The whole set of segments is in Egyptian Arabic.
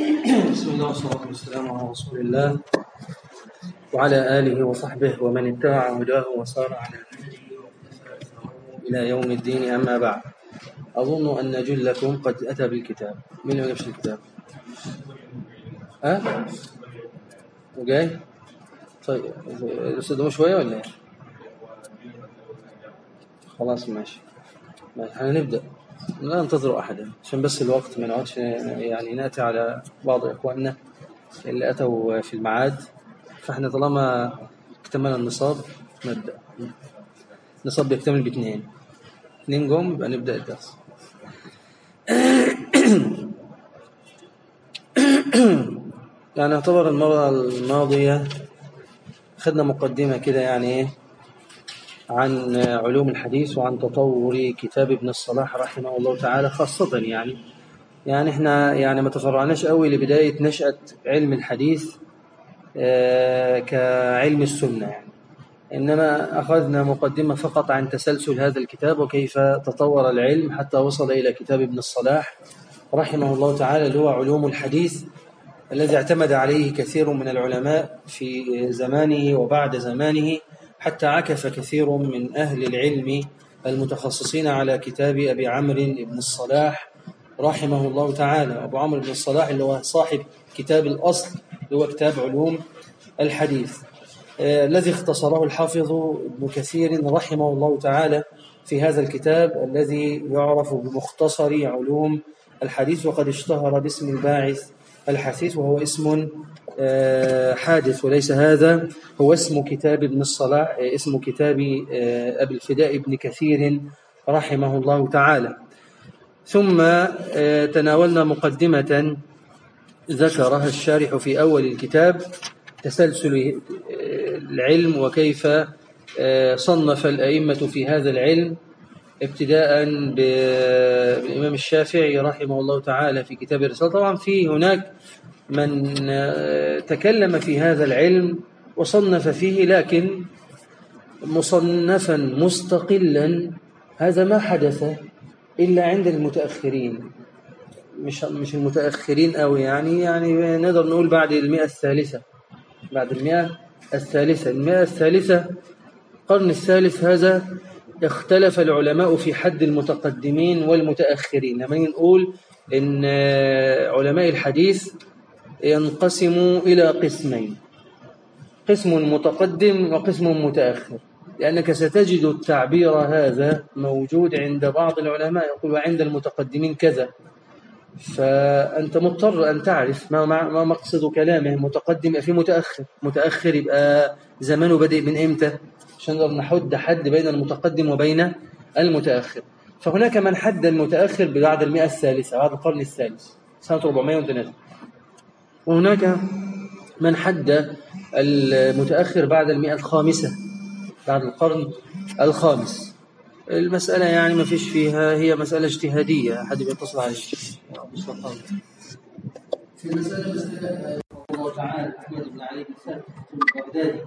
بسم الله والصلاة والسلام على رسول الله وعلى آله وصحبه ومن اتبع هداه وسار على نهجه واقتفى أثره إلى يوم الدين أما بعد أظن أن جلكم قد أتى بالكتاب من اللي ما جابش الكتاب؟ ها؟ وجاي؟ طيب استخدموا شوية ولا إيه؟ خلاص ماشي ماشي هنبدأ لا ننتظر أحدا عشان بس الوقت ما نقعدش يعني نأتي على بعض إخواننا اللي أتوا في الميعاد فإحنا طالما اكتمل النصاب نبدأ النصاب بيكتمل باثنين اثنين جم يبقى نبدأ الدرس يعني اعتبر المرة الماضية خدنا مقدمة كده يعني ايه عن علوم الحديث وعن تطور كتاب ابن الصلاح رحمه الله تعالى خاصة يعني يعني احنا يعني ما تفرعناش قوي لبداية نشأة علم الحديث آه، كعلم السنة يعني إنما أخذنا مقدمة فقط عن تسلسل هذا الكتاب وكيف تطور العلم حتى وصل إلى كتاب ابن الصلاح رحمه الله تعالى اللي هو علوم الحديث الذي اعتمد عليه كثير من العلماء في زمانه وبعد زمانه حتى عكف كثير من أهل العلم المتخصصين على كتاب أبي عمرو بن الصلاح رحمه الله تعالى أبو عمرو بن الصلاح اللي هو صاحب كتاب الأصل اللي هو كتاب علوم الحديث آه، الذي اختصره الحافظ ابن كثير رحمه الله تعالى في هذا الكتاب الذي يعرف بمختصر علوم الحديث وقد اشتهر باسم الباعث الحثيث وهو اسم آه، حادث وليس هذا هو اسم كتاب ابن الصلاح آه، اسم كتاب آه، أبي الفداء ابن كثير رحمه الله تعالى ثم آه، تناولنا مقدمة ذكرها الشارح في أول الكتاب تسلسل آه، العلم وكيف آه، صنف الأئمة في هذا العلم ابتداء ب- بالإمام الشافعي رحمه الله تعالى في كتاب الرسالة طبعا في هناك من آه، تكلم في هذا العلم وصنف فيه لكن مصنفا مستقلا هذا ما حدث إلا عند المتأخرين مش مش المتأخرين أوي يعني يعني نقدر نقول بعد المئة الثالثة بعد المئة الثالثة المئة الثالثة القرن الثالث هذا اختلف العلماء في حد المتقدمين والمتأخرين لما نيجي نقول إن آه، علماء الحديث ينقسموا إلى قسمين قسم متقدم وقسم متأخر لأنك ستجد التعبير هذا موجود عند بعض العلماء يقول عند المتقدمين كذا فأنت مضطر أن تعرف ما ما ما مقصد كلامه متقدم يبقى في متأخر متأخر يبقى زمانه بدأ من إمتى عشان نقدر نحد حد بين المتقدم وبين المتأخر فهناك من حد المتأخر بعد المئة الثالثة بعد القرن الثالث سنة 403 وهناك من حد المتأخر بعد المئة الخامسة بعد القرن الخامس المسألة يعني ما فيش فيها هي مسألة اجتهادية حد بيتصل عليه في المسألة مسألة الله تعالى أحمد بن علي بن ثابت البغدادي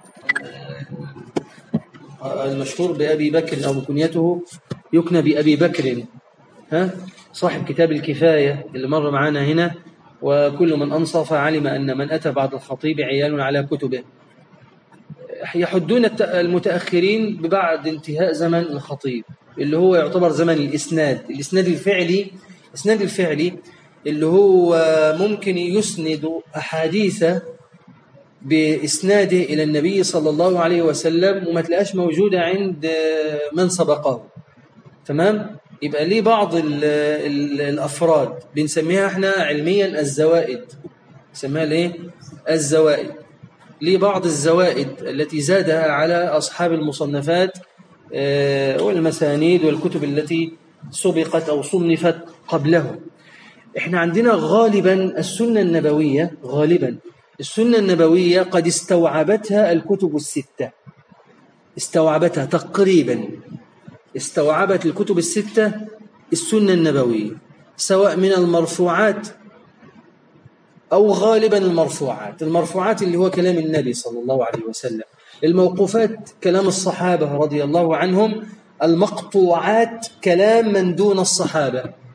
آه، المشهور بأبي بكر أو بكنيته يكنى بأبي بكر ها صاحب كتاب الكفاية اللي مر معانا هنا وكل من أنصف علم أن من أتى بعد الخطيب عيال على كتبه يحدون الت- المتأخرين ببعد انتهاء زمن الخطيب اللي هو يعتبر زمن الإسناد الإسناد الفعلي الإسناد الفعلي اللي هو ممكن يسند أحاديث بإسناده إلى النبي صلى الله عليه وسلم وما تلاقاش موجودة عند من سبقه تمام يبقى ليه بعض ال ال الأفراد بنسميها احنا علميا الزوائد نسميها ليه الزوائد ليه بعض الزوائد التي زادها على أصحاب المصنفات آه، والمسانيد والكتب التي سبقت أو صنفت قبله احنا عندنا غالبا السنة النبوية غالبا السنة النبوية قد استوعبتها الكتب الستة استوعبتها تقريبا استوعبت الكتب الستة السنة النبوية سواء من المرفوعات أو غالبا المرفوعات المرفوعات اللي هو كلام النبي صلى الله عليه وسلم الموقوفات كلام الصحابة رضي الله عنهم المقطوعات كلام من دون الصحابة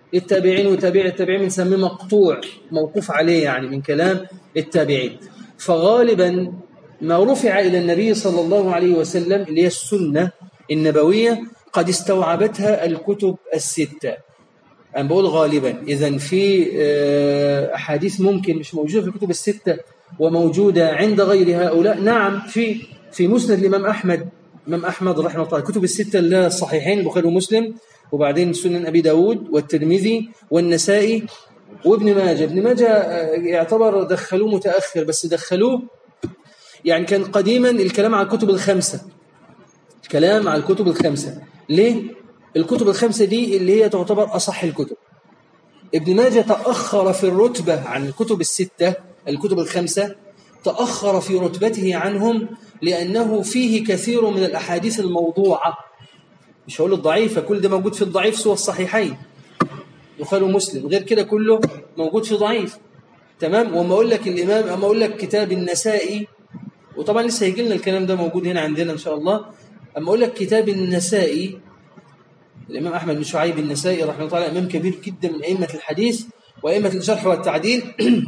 التابعين وتابع التابعين بنسميه مقطوع موقوف عليه يعني من كلام التابعين فغالبا ما رفع إلى النبي صلى الله عليه وسلم اللي هي السنة النبوية قد استوعبتها الكتب الستة أنا بقول غالبا إذا في آه، أحاديث ممكن مش موجودة في الكتب الستة وموجودة عند غير هؤلاء نعم في في مسند الإمام أحمد الإمام أحمد رحمه الله الكتب الستة اللي الصحيحين البخاري ومسلم وبعدين سنن أبي داود والترمذي والنسائي وابن ماجه ابن ماجه آه، يعتبر دخلوه متأخر بس دخلوه يعني كان قديما الكلام على الكتب الخمسة الكلام على الكتب الخمسة ليه؟ الكتب الخمسة دي اللي هي تعتبر أصح الكتب ابن ماجه تأخر في الرتبة عن الكتب الستة الكتب الخمسة تأخر في رتبته عنهم لأنه فيه كثير من الأحاديث الموضوعة مش هقول الضعيفة كل ده موجود في الضعيف سوى الصحيحين بخاري ومسلم غير كده كله موجود في ضعيف تمام وما أقول لك الإمام أما أقول لك كتاب النسائي وطبعا لسه هيجي لنا الكلام ده موجود هنا عندنا إن شاء الله أما أقول لك كتاب النسائي الإمام أحمد بن شعيب النسائي رحمه الله تعالى إمام كبير جدا من أئمة الحديث وأئمة الجرح والتعديل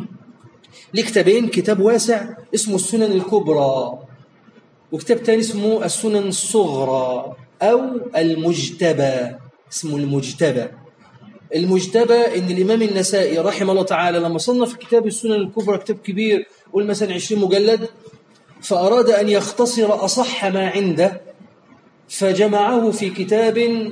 ليه كتابين كتاب واسع اسمه السنن الكبرى وكتاب تاني اسمه السنن الصغرى أو المجتبى اسمه المجتبى المجتبى ان الامام النسائي رحمه الله تعالى لما صنف كتاب السنن الكبرى كتاب كبير قول مثلا 20 مجلد فاراد ان يختصر اصح ما عنده فجمعه في كتاب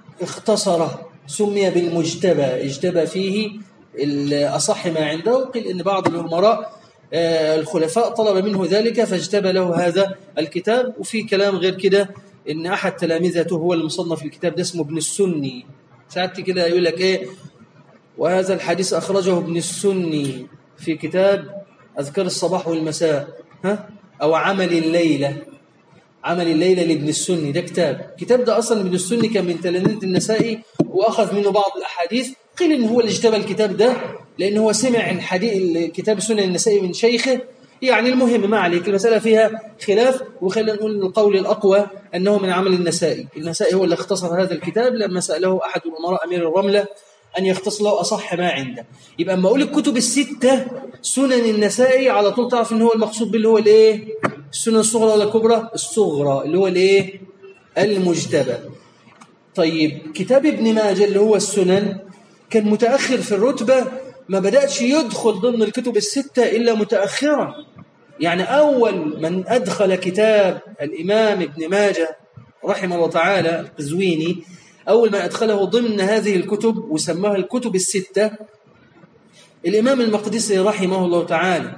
اختصره سمي بالمجتبى اجتبى فيه الأصح ما عنده وقيل أن بعض الأمراء آه، الخلفاء طلب منه ذلك فاجتبى له هذا الكتاب وفي كلام غير كده ان احد تلامذته هو المصنف الكتاب ده اسمه ابن السني ساعات كده يقول لك ايه وهذا الحديث اخرجه ابن السني في كتاب اذكار الصباح والمساء ها او عمل الليله عمل الليله لابن السني ده كتاب كتاب ده اصلا ابن السني كان من تلاميذ النسائي واخذ منه بعض الاحاديث قيل ان هو اللي اجتبى الكتاب ده لان هو سمع الحديث الكتاب سنن النسائي من شيخه يعني المهم ما عليك المسألة فيها خلاف وخلينا نقول القول الأقوى أنه من عمل النسائي النسائي هو اللي اختصر هذا الكتاب لما سأله أحد الأمراء أمير الرملة أن يختص له أصح ما عنده يبقى أما أقول الكتب الستة سنن النسائي على طول تعرف أن هو المقصود به اللي هو الإيه السنن الصغرى ولا الكبرى الصغرى اللي هو الإيه المجتبى طيب كتاب ابن ماجه اللي هو السنن كان متأخر في الرتبة ما بدأش يدخل ضمن الكتب الستة إلا متأخرا يعني أول من أدخل كتاب الإمام ابن ماجه رحمه الله تعالى القزويني أول ما أدخله ضمن هذه الكتب وسماها الكتب الستة الإمام المقدسي رحمه الله تعالى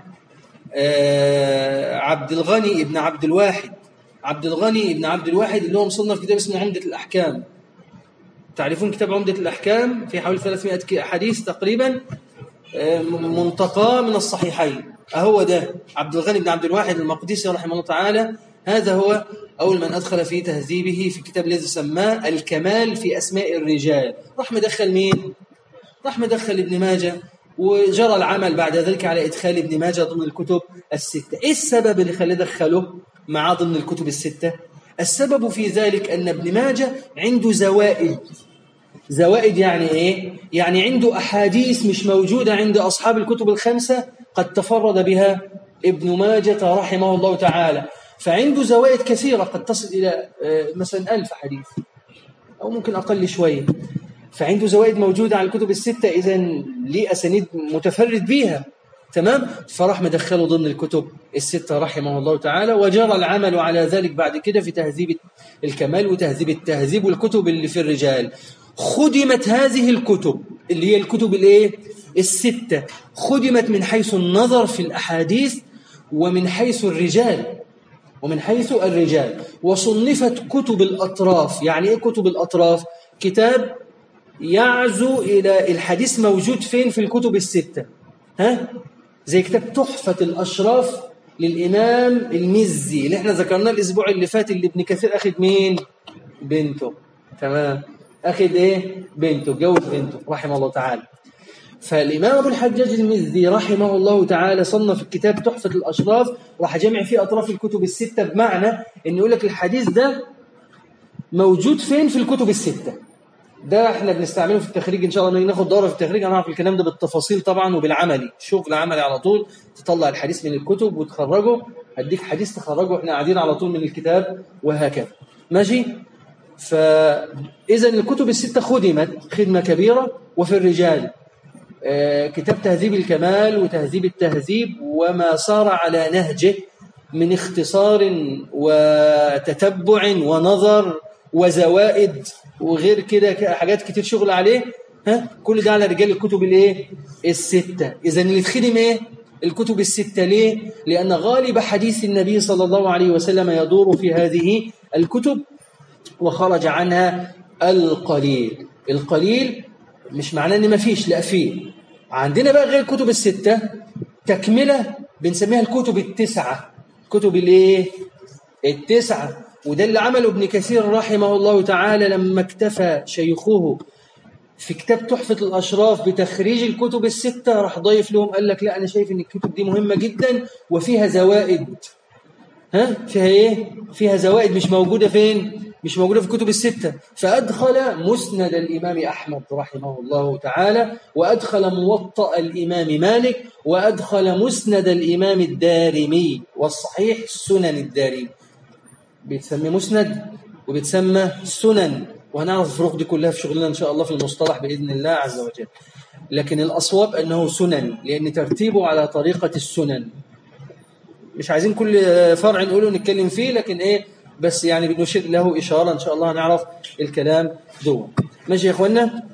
آه، عبد الغني ابن عبد الواحد عبد الغني ابن عبد الواحد اللي هو مصنف كتاب اسمه عمدة الأحكام تعرفون كتاب عمدة الأحكام في حوالي 300 حديث تقريبا آه، منتقى من الصحيحين أهو ده عبد الغني بن عبد الواحد المقدسي رحمه الله تعالى هذا هو أول من أدخل في تهذيبه في كتاب الذي سماه الكمال في أسماء الرجال راح مدخل مين؟ راح مدخل ابن ماجه وجرى العمل بعد ذلك على إدخال ابن ماجه ضمن الكتب الستة إيه السبب اللي خلاه دخله معاه ضمن الكتب الستة؟ السبب في ذلك أن ابن ماجه عنده زوائد زوائد يعني إيه؟ يعني عنده أحاديث مش موجودة عند أصحاب الكتب الخمسة قد تفرد بها ابن ماجة رحمه الله تعالى فعنده زوائد كثيرة قد تصل إلى آه، مثلا ألف حديث أو ممكن أقل شوية فعنده زوائد موجودة على الكتب الستة إذا ليه أسانيد متفرد بها تمام فراح مدخله ضمن الكتب الستة رحمه الله تعالى وجرى العمل على ذلك بعد كده في تهذيب الكمال وتهذيب التهذيب والكتب اللي في الرجال خدمت هذه الكتب اللي هي الكتب الايه الستة خدمت من حيث النظر في الأحاديث ومن حيث الرجال ومن حيث الرجال وصنفت كتب الأطراف يعني إيه كتب الأطراف؟ كتاب يعزو إلى الحديث موجود فين في الكتب الستة ها؟ زي كتاب تحفة الأشراف للإمام المزي اللي احنا ذكرناه الأسبوع اللي فات اللي ابن كثير أخذ مين؟ بنته تمام أخذ إيه؟ بنته جوز بنته رحمه الله تعالى فالإمام أبو الحجاج المزي رحمه الله تعالى صنف الكتاب تحفة الأشراف راح جمع فيه أطراف الكتب الستة بمعنى أن يقول لك الحديث ده موجود فين في الكتب الستة ده احنا بنستعمله في التخريج ان شاء الله ناخد دوره في التخريج هنعرف الكلام ده بالتفاصيل طبعا وبالعملي شغل عملي على طول تطلع الحديث من الكتب وتخرجه هديك حديث تخرجه احنا قاعدين على طول من الكتاب وهكذا ماشي فاذا الكتب السته خدمت خدمه كبيره وفي الرجال آه، كتاب تهذيب الكمال وتهذيب التهذيب وما صار على نهجه من اختصار وتتبع ونظر وزوائد وغير كده حاجات كتير شغل عليه ها كل ده على رجال الكتب الايه الستة اذا اللي تخدم ايه الكتب الستة ليه لأن غالب حديث النبي صلى الله عليه وسلم يدور في هذه الكتب وخرج عنها القليل القليل مش معناه ان ما فيش لا فيه عندنا بقى غير الكتب الستة تكملة بنسميها الكتب التسعة كتب الايه التسعة وده اللي عمله ابن كثير رحمه الله تعالى لما اكتفى شيخه في كتاب تحفة الأشراف بتخريج الكتب الستة راح ضيف لهم قال لك لا أنا شايف إن الكتب دي مهمة جدا وفيها زوائد ها فيها إيه؟ فيها زوائد مش موجودة فين؟ مش موجودة في الكتب الستة فأدخل مسند الإمام أحمد رحمه الله تعالى وأدخل موطأ الإمام مالك وأدخل مسند الإمام الدارمي والصحيح سنن الدارمي بيتسمى مسند وبيتسمى سنن وهنعرف الفروق دي كلها في شغلنا إن شاء الله في المصطلح بإذن الله عز وجل لكن الأصواب أنه سنن لأن ترتيبه على طريقة السنن مش عايزين كل فرع نقوله نتكلم فيه لكن إيه بس يعني بنشير له إشارة إن شاء الله هنعرف الكلام دون ماشي يا إخوانا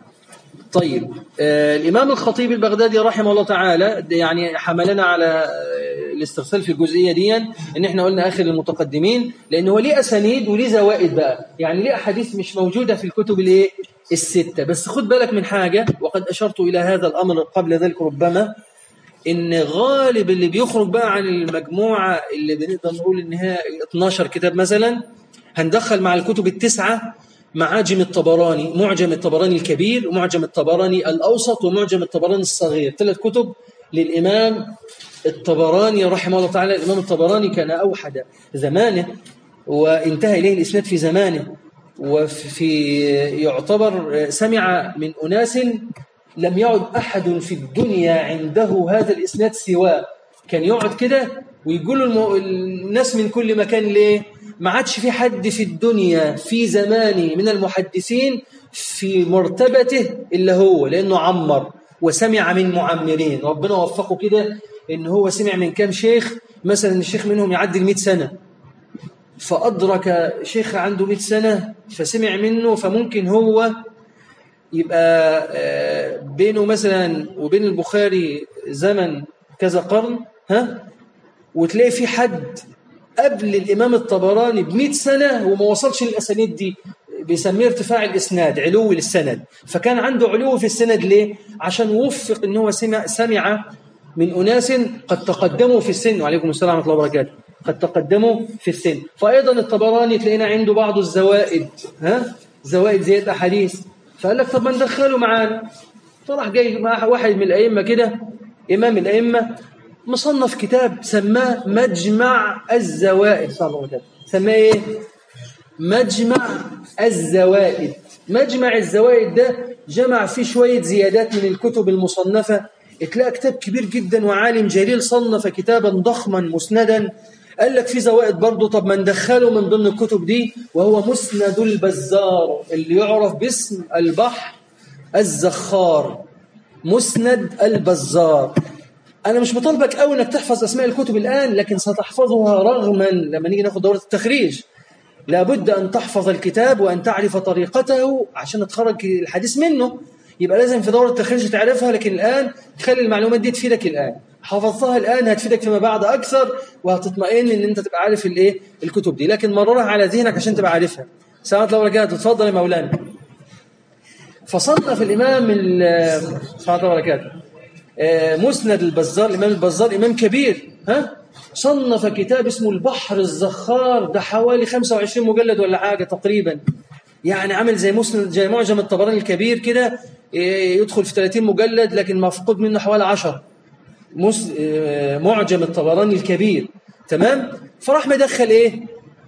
طيب آه الإمام الخطيب البغدادي رحمه الله تعالى يعني حملنا على آه، الاسترسال في الجزئية دي إن إحنا قلنا آخر المتقدمين لأنه ليه أسانيد وليه زوائد بقى يعني ليه أحاديث مش موجودة في الكتب الايه الستة بس خد بالك من حاجة وقد أشرت إلى هذا الأمر قبل ذلك ربما ان غالب اللي بيخرج بقى عن المجموعة اللي بنقدر نقول ان هي 12 كتاب مثلا هندخل مع الكتب التسعة معاجم الطبراني معجم الطبراني الكبير ومعجم الطبراني الأوسط ومعجم الطبراني الصغير ثلاث كتب للإمام الطبراني رحمه الله تعالى الإمام الطبراني كان أوحد زمانه وانتهى إليه الإسناد في زمانه وفي يعتبر سمع من أناس لم يعد أحد في الدنيا عنده هذا الإسناد سواه كان يقعد كده ويقول المو... الناس من كل مكان ليه ما عادش في حد في الدنيا في زماني من المحدثين في مرتبته إلا هو لأنه عمر وسمع من معمرين ربنا وفقه كده إن هو سمع من كام شيخ مثلا الشيخ منهم يعدي المئة سنة فأدرك شيخ عنده مئة سنة فسمع منه فممكن هو يبقى آه، بينه مثلا وبين البخاري زمن كذا قرن ها وتلاقي في حد قبل الإمام الطبراني بمئة سنة وما وصلش للأسانيد دي بيسميه ارتفاع الإسناد علو للسند فكان عنده علو في السند ليه؟ عشان وفق إن هو سمع, سمع من أناس قد تقدموا في السن وعليكم السلام ورحمة الله وبركاته قد تقدموا في السن فأيضا الطبراني تلاقينا عنده بعض الزوائد ها زوائد زي الأحاديث فقال لك طب ما ندخله معانا فراح جاي مع واحد من الأئمة كده إمام الأئمة مصنف كتاب سماه مجمع الزوائد صلى الله عليه وسلم سماه إيه؟ مجمع الزوائد مجمع الزوائد ده جمع فيه شوية زيادات من الكتب المصنفة تلاقي كتاب كبير جدا وعالم جليل صنف كتابا ضخما مسندا قال لك في زوائد برضه طب ما ندخله من ضمن الكتب دي وهو مسند البزار اللي يعرف باسم البحر الزخار مسند البزار أنا مش مطالبك قوي إنك تحفظ أسماء الكتب الآن لكن ستحفظها رغما لما نيجي ناخد دورة التخريج لابد أن تحفظ الكتاب وأن تعرف طريقته عشان تخرج الحديث منه يبقى لازم في دورة التخريج تعرفها لكن الآن تخلي المعلومات دي تفيدك الآن حفظتها الآن هتفيدك فيما بعد أكثر وهتطمئن إن أنت تبقى عارف الإيه الكتب دي لكن مررها على ذهنك عشان تبقى عارفها ساعات لو رجعت تفضل يا مولانا فصنف الإمام ساعات لو رجعت مسند البزار الإمام البزار إمام كبير ها صنف كتاب اسمه البحر الزخار ده حوالي 25 مجلد ولا حاجة تقريبا يعني عامل زي مسند زي معجم الطبراني الكبير كده يدخل في 30 مجلد لكن مفقود منه حوالي 10 معجم الطبراني الكبير تمام فراح مدخل ايه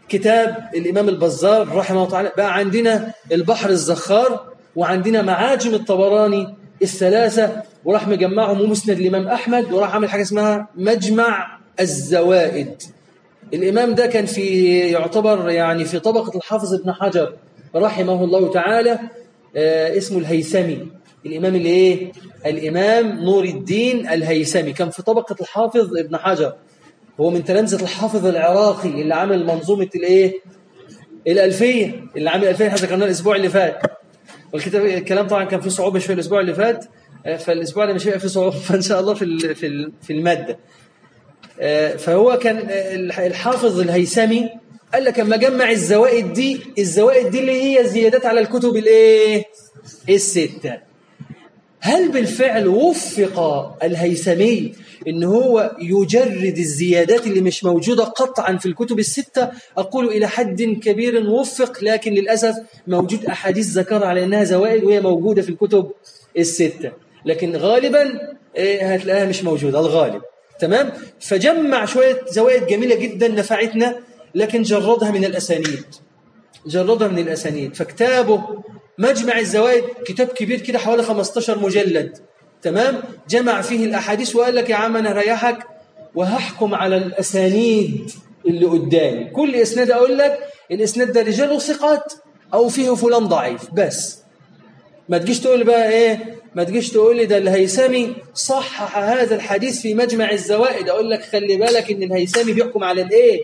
كتاب الإمام البزار رحمه الله تعالى بقى عندنا البحر الزخار وعندنا معاجم الطبراني الثلاثة وراح مجمعهم ومسند الإمام أحمد وراح عامل حاجة اسمها مجمع الزوائد الإمام ده كان في يعتبر يعني في طبقة الحافظ ابن حجر رحمه الله تعالى آه اسمه الهيثمي الإمام اللي إيه؟ الإمام نور الدين الهيثمي كان في طبقة الحافظ ابن حجر هو من تلامذة الحافظ العراقي اللي عامل منظومة الإيه؟ الألفية اللي عامل الألفية احنا ذكرناها الأسبوع اللي فات والكتاب الكلام طبعا كان فيه صعوبة شوية الأسبوع اللي فات آه، فالأسبوع ده مش هيبقى فيه صعوبة فإن شاء الله في في المادة آه، فهو كان آه، الحافظ الهيثمي قال لك اما جمع الزوائد دي الزوائد دي اللي هي زيادات على الكتب الايه السته هل بالفعل وفق الهيثمي ان هو يجرد الزيادات اللي مش موجوده قطعا في الكتب السته اقول الى حد كبير وفق لكن للاسف موجود احاديث ذكر على انها زوائد وهي موجوده في الكتب السته لكن غالبا إيه، هتلاقيها مش موجوده الغالب تمام فجمع شوية زوائد جميلة جدا نفعتنا لكن جردها من الأسانيد جردها من الأسانيد فكتابه مجمع الزوائد كتاب كبير كده حوالي 15 مجلد تمام جمع فيه الأحاديث وقال لك يا عم أنا ريحك وهحكم على الأسانيد اللي قدامي كل إسناد أقول لك الإسناد ده رجاله ثقات أو فيه فلان ضعيف بس ما تجيش تقول بقى إيه ما تجيش تقول لي ده الهيثمي صحح هذا الحديث في مجمع الزوائد اقول لك خلي بالك ان الهيثمي بيحكم على الايه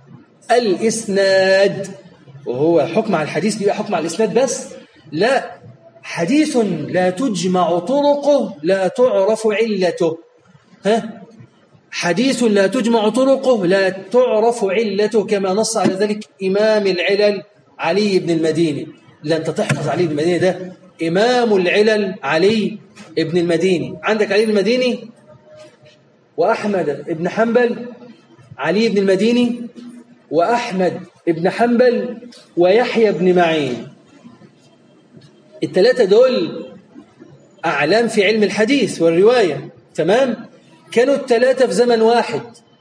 الاسناد وهو حكم على الحديث بيبقى حكم على الاسناد بس لا حديث لا تجمع طرقه لا تعرف علته ها حديث لا تجمع طرقه لا تعرف علته كما نص على ذلك إمام العلل علي بن المديني لا أنت تحفظ علي بن المديني ده إمام العلل علي ابن المديني عندك علي بن المديني وأحمد ابن حنبل علي بن المديني وأحمد ابن حنبل ويحيى بن معين الثلاثة دول أعلام في علم الحديث والرواية تمام كانوا الثلاثة في زمن واحد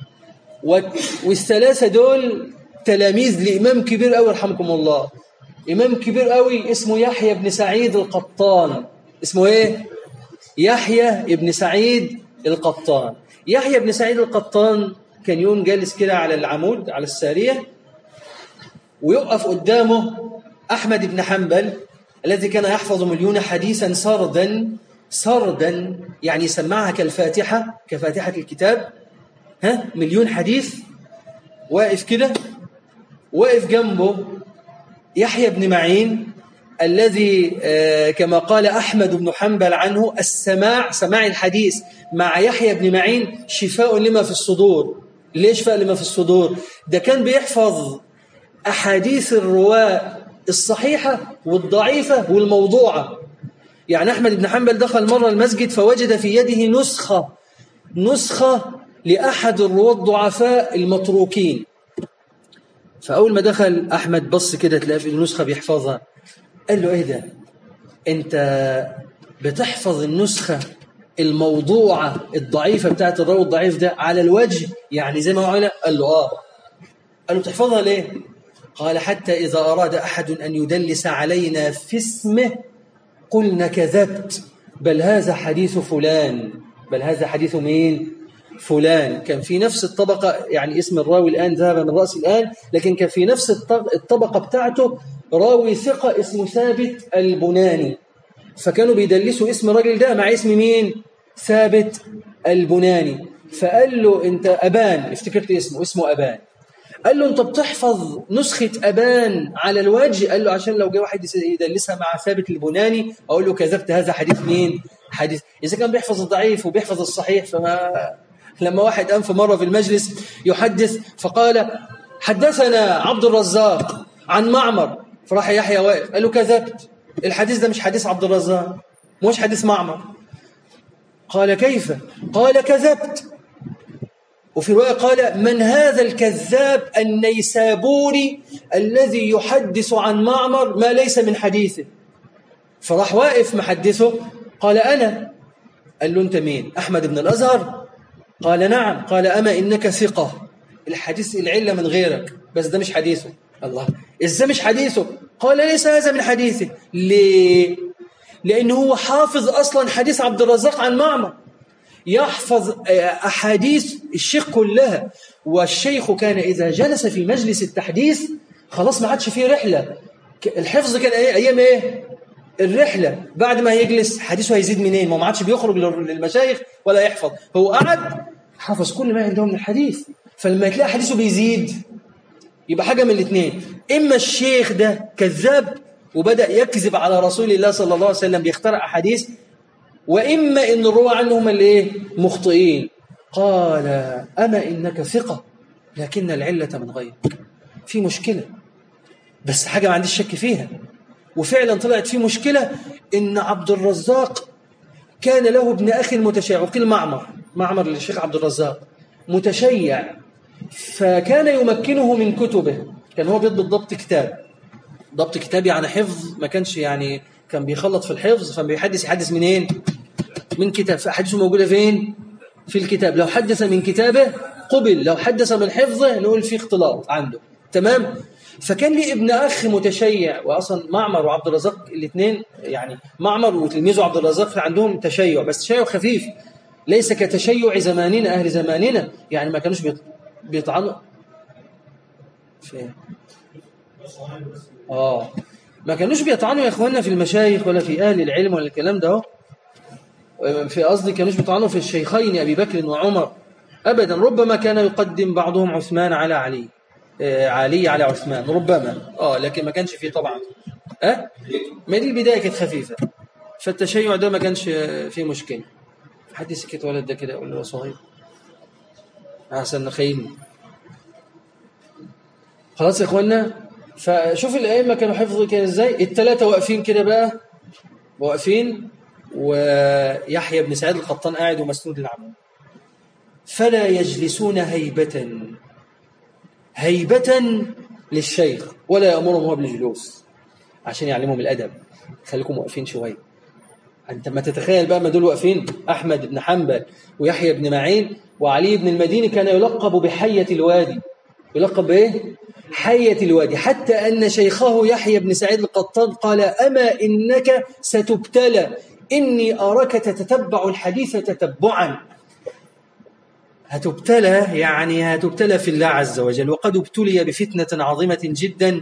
والثلاثة دول تلاميذ لإمام كبير أوي رحمكم الله إمام كبير قوي اسمه يحيى بن سعيد القطان اسمه إيه؟ يحيى بن سعيد القطان يحيى بن سعيد القطان كان يوم جالس كده على العمود على السارية ويقف قدامه أحمد بن حنبل الذي كان يحفظ مليون حديثا سردا سردا يعني سمعها كالفاتحة كفاتحة الكتاب ها مليون حديث واقف كده واقف جنبه يحيى بن معين الذي آه، كما قال أحمد بن حنبل عنه السماع سماع الحديث مع يحيى بن معين شفاء لما في الصدور ليش شفاء لما في الصدور ده كان بيحفظ أحاديث الرواة الصحيحة والضعيفة والموضوعة يعني أحمد بن حنبل دخل مرة المسجد فوجد في يده نسخة نسخة لأحد الرواة الضعفاء المتروكين فأول ما دخل أحمد بص كده تلاقي في النسخة بيحفظها قال له إيه ده أنت بتحفظ النسخة الموضوعة الضعيفة بتاعت الراوي الضعيف ده على الوجه يعني زي ما هو قال له آه قال له بتحفظها ليه قال حتى إذا أراد أحد أن يدلس علينا في اسمه قلنا كذبت بل هذا حديث فلان بل هذا حديث مين فلان كان في نفس الطبقة يعني اسم الراوي الآن ذهب من رأسي الآن لكن كان في نفس الطبقة بتاعته راوي ثقة اسمه ثابت البناني فكانوا بيدلسوا اسم الراجل ده مع اسم مين ثابت البناني فقال له انت أبان افتكرت اسمه اسمه أبان قال له انت بتحفظ نسخة أبان على الوجه قال له عشان لو جه واحد يدلسها مع ثابت البناني أقول له كذبت هذا حديث مين حديث إذا كان بيحفظ الضعيف وبيحفظ الصحيح فما لما واحد قام في مرة في المجلس يحدث فقال حدثنا عبد الرزاق عن معمر فراح يحيى واقف قال له كذبت الحديث ده مش حديث عبد الرزاق مش حديث معمر قال كيف قال كذبت وفي رواية قال من هذا الكذاب النيسابوري الذي يحدث عن معمر ما ليس من حديثه فراح واقف محدثه قال أنا قال له أنت مين أحمد بن الأزهر قال نعم قال أما إنك ثقة الحديث العلة من غيرك بس ده مش حديثه الله ازاي مش حديثه قال ليس هذا من حديثه ليه لأنه هو حافظ أصلا حديث عبد الرزاق عن معمر يحفظ أحاديث الشيخ كلها والشيخ كان إذا جلس في مجلس التحديث خلاص ما عادش فيه رحلة الحفظ كان أيام إيه الرحلة بعد ما يجلس حديثه هيزيد منين ما عادش بيخرج للمشايخ ولا يحفظ هو قعد حفظ كل ما عنده من الحديث فلما تلاقي حديثه بيزيد يبقى حاجة من الاثنين إما الشيخ ده كذاب وبدأ يكذب على رسول الله صلى الله عليه وسلم بيخترع أحاديث وإما إن الرواة عنهم اللي إيه مخطئين قال أما إنك ثقة لكن العلة من غيرك في مشكلة بس حاجة ما عنديش شك فيها وفعلا طلعت في مشكلة إن عبد الرزاق كان له ابن أخي متشيع وقيل معمر معمر للشيخ عبد الرزاق متشيع فكان يمكنه من كتبه كان هو بيضبط ضبط كتاب ضبط كتاب يعني حفظ ما كانش يعني كان بيخلط في الحفظ فبيحدث يحدث منين من كتاب فأحاديثه موجودة فين في الكتاب لو حدث من كتابه قبل لو حدث من حفظه نقول في اختلاط عنده تمام فكان لي ابن أخ متشيع وأصلا معمر وعبد الرزاق الاثنين يعني معمر وتلميذه عبد الرزاق عندهم تشيع بس تشيع خفيف ليس كتشيع زماننا أهل زماننا يعني ما كانوش بيطعنوا في آه ما كانوش بيطعنوا يا إخواننا في المشايخ ولا في أهل العلم ولا الكلام ده في قصدي كانوش بيطعنوا في الشيخين أبي بكر وعمر أبدا ربما كان يقدم بعضهم عثمان على علي آه، علي على عثمان ربما اه لكن ما كانش فيه طبعا اه ما دي البدايه كانت خفيفه فالتشيع ده ما كانش فيه مشكله حد يسكت ولد ده كده يقول له صغير احسن نخيل خلاص يا اخوانا فشوف الائمه كانوا حفظوا كده ازاي الثلاثه واقفين كده بقى واقفين ويحيى بن سعيد القطان قاعد ومسنود العمود فلا يجلسون هيبة هيبة للشيخ ولا يأمرهم هو بالجلوس عشان يعلمهم الأدب خليكم واقفين شوية أنت ما تتخيل بقى ما دول واقفين أحمد بن حنبل ويحيى بن معين وعلي بن المديني كان يلقب بحية الوادي يلقب بإيه؟ حية الوادي حتى أن شيخه يحيى بن سعيد القطان قال أما إنك ستبتلى إني أراك تتتبع الحديث تتبعا هتبتلى يعني هتبتلى في الله عز وجل وقد ابتلي بفتنة عظيمة جدا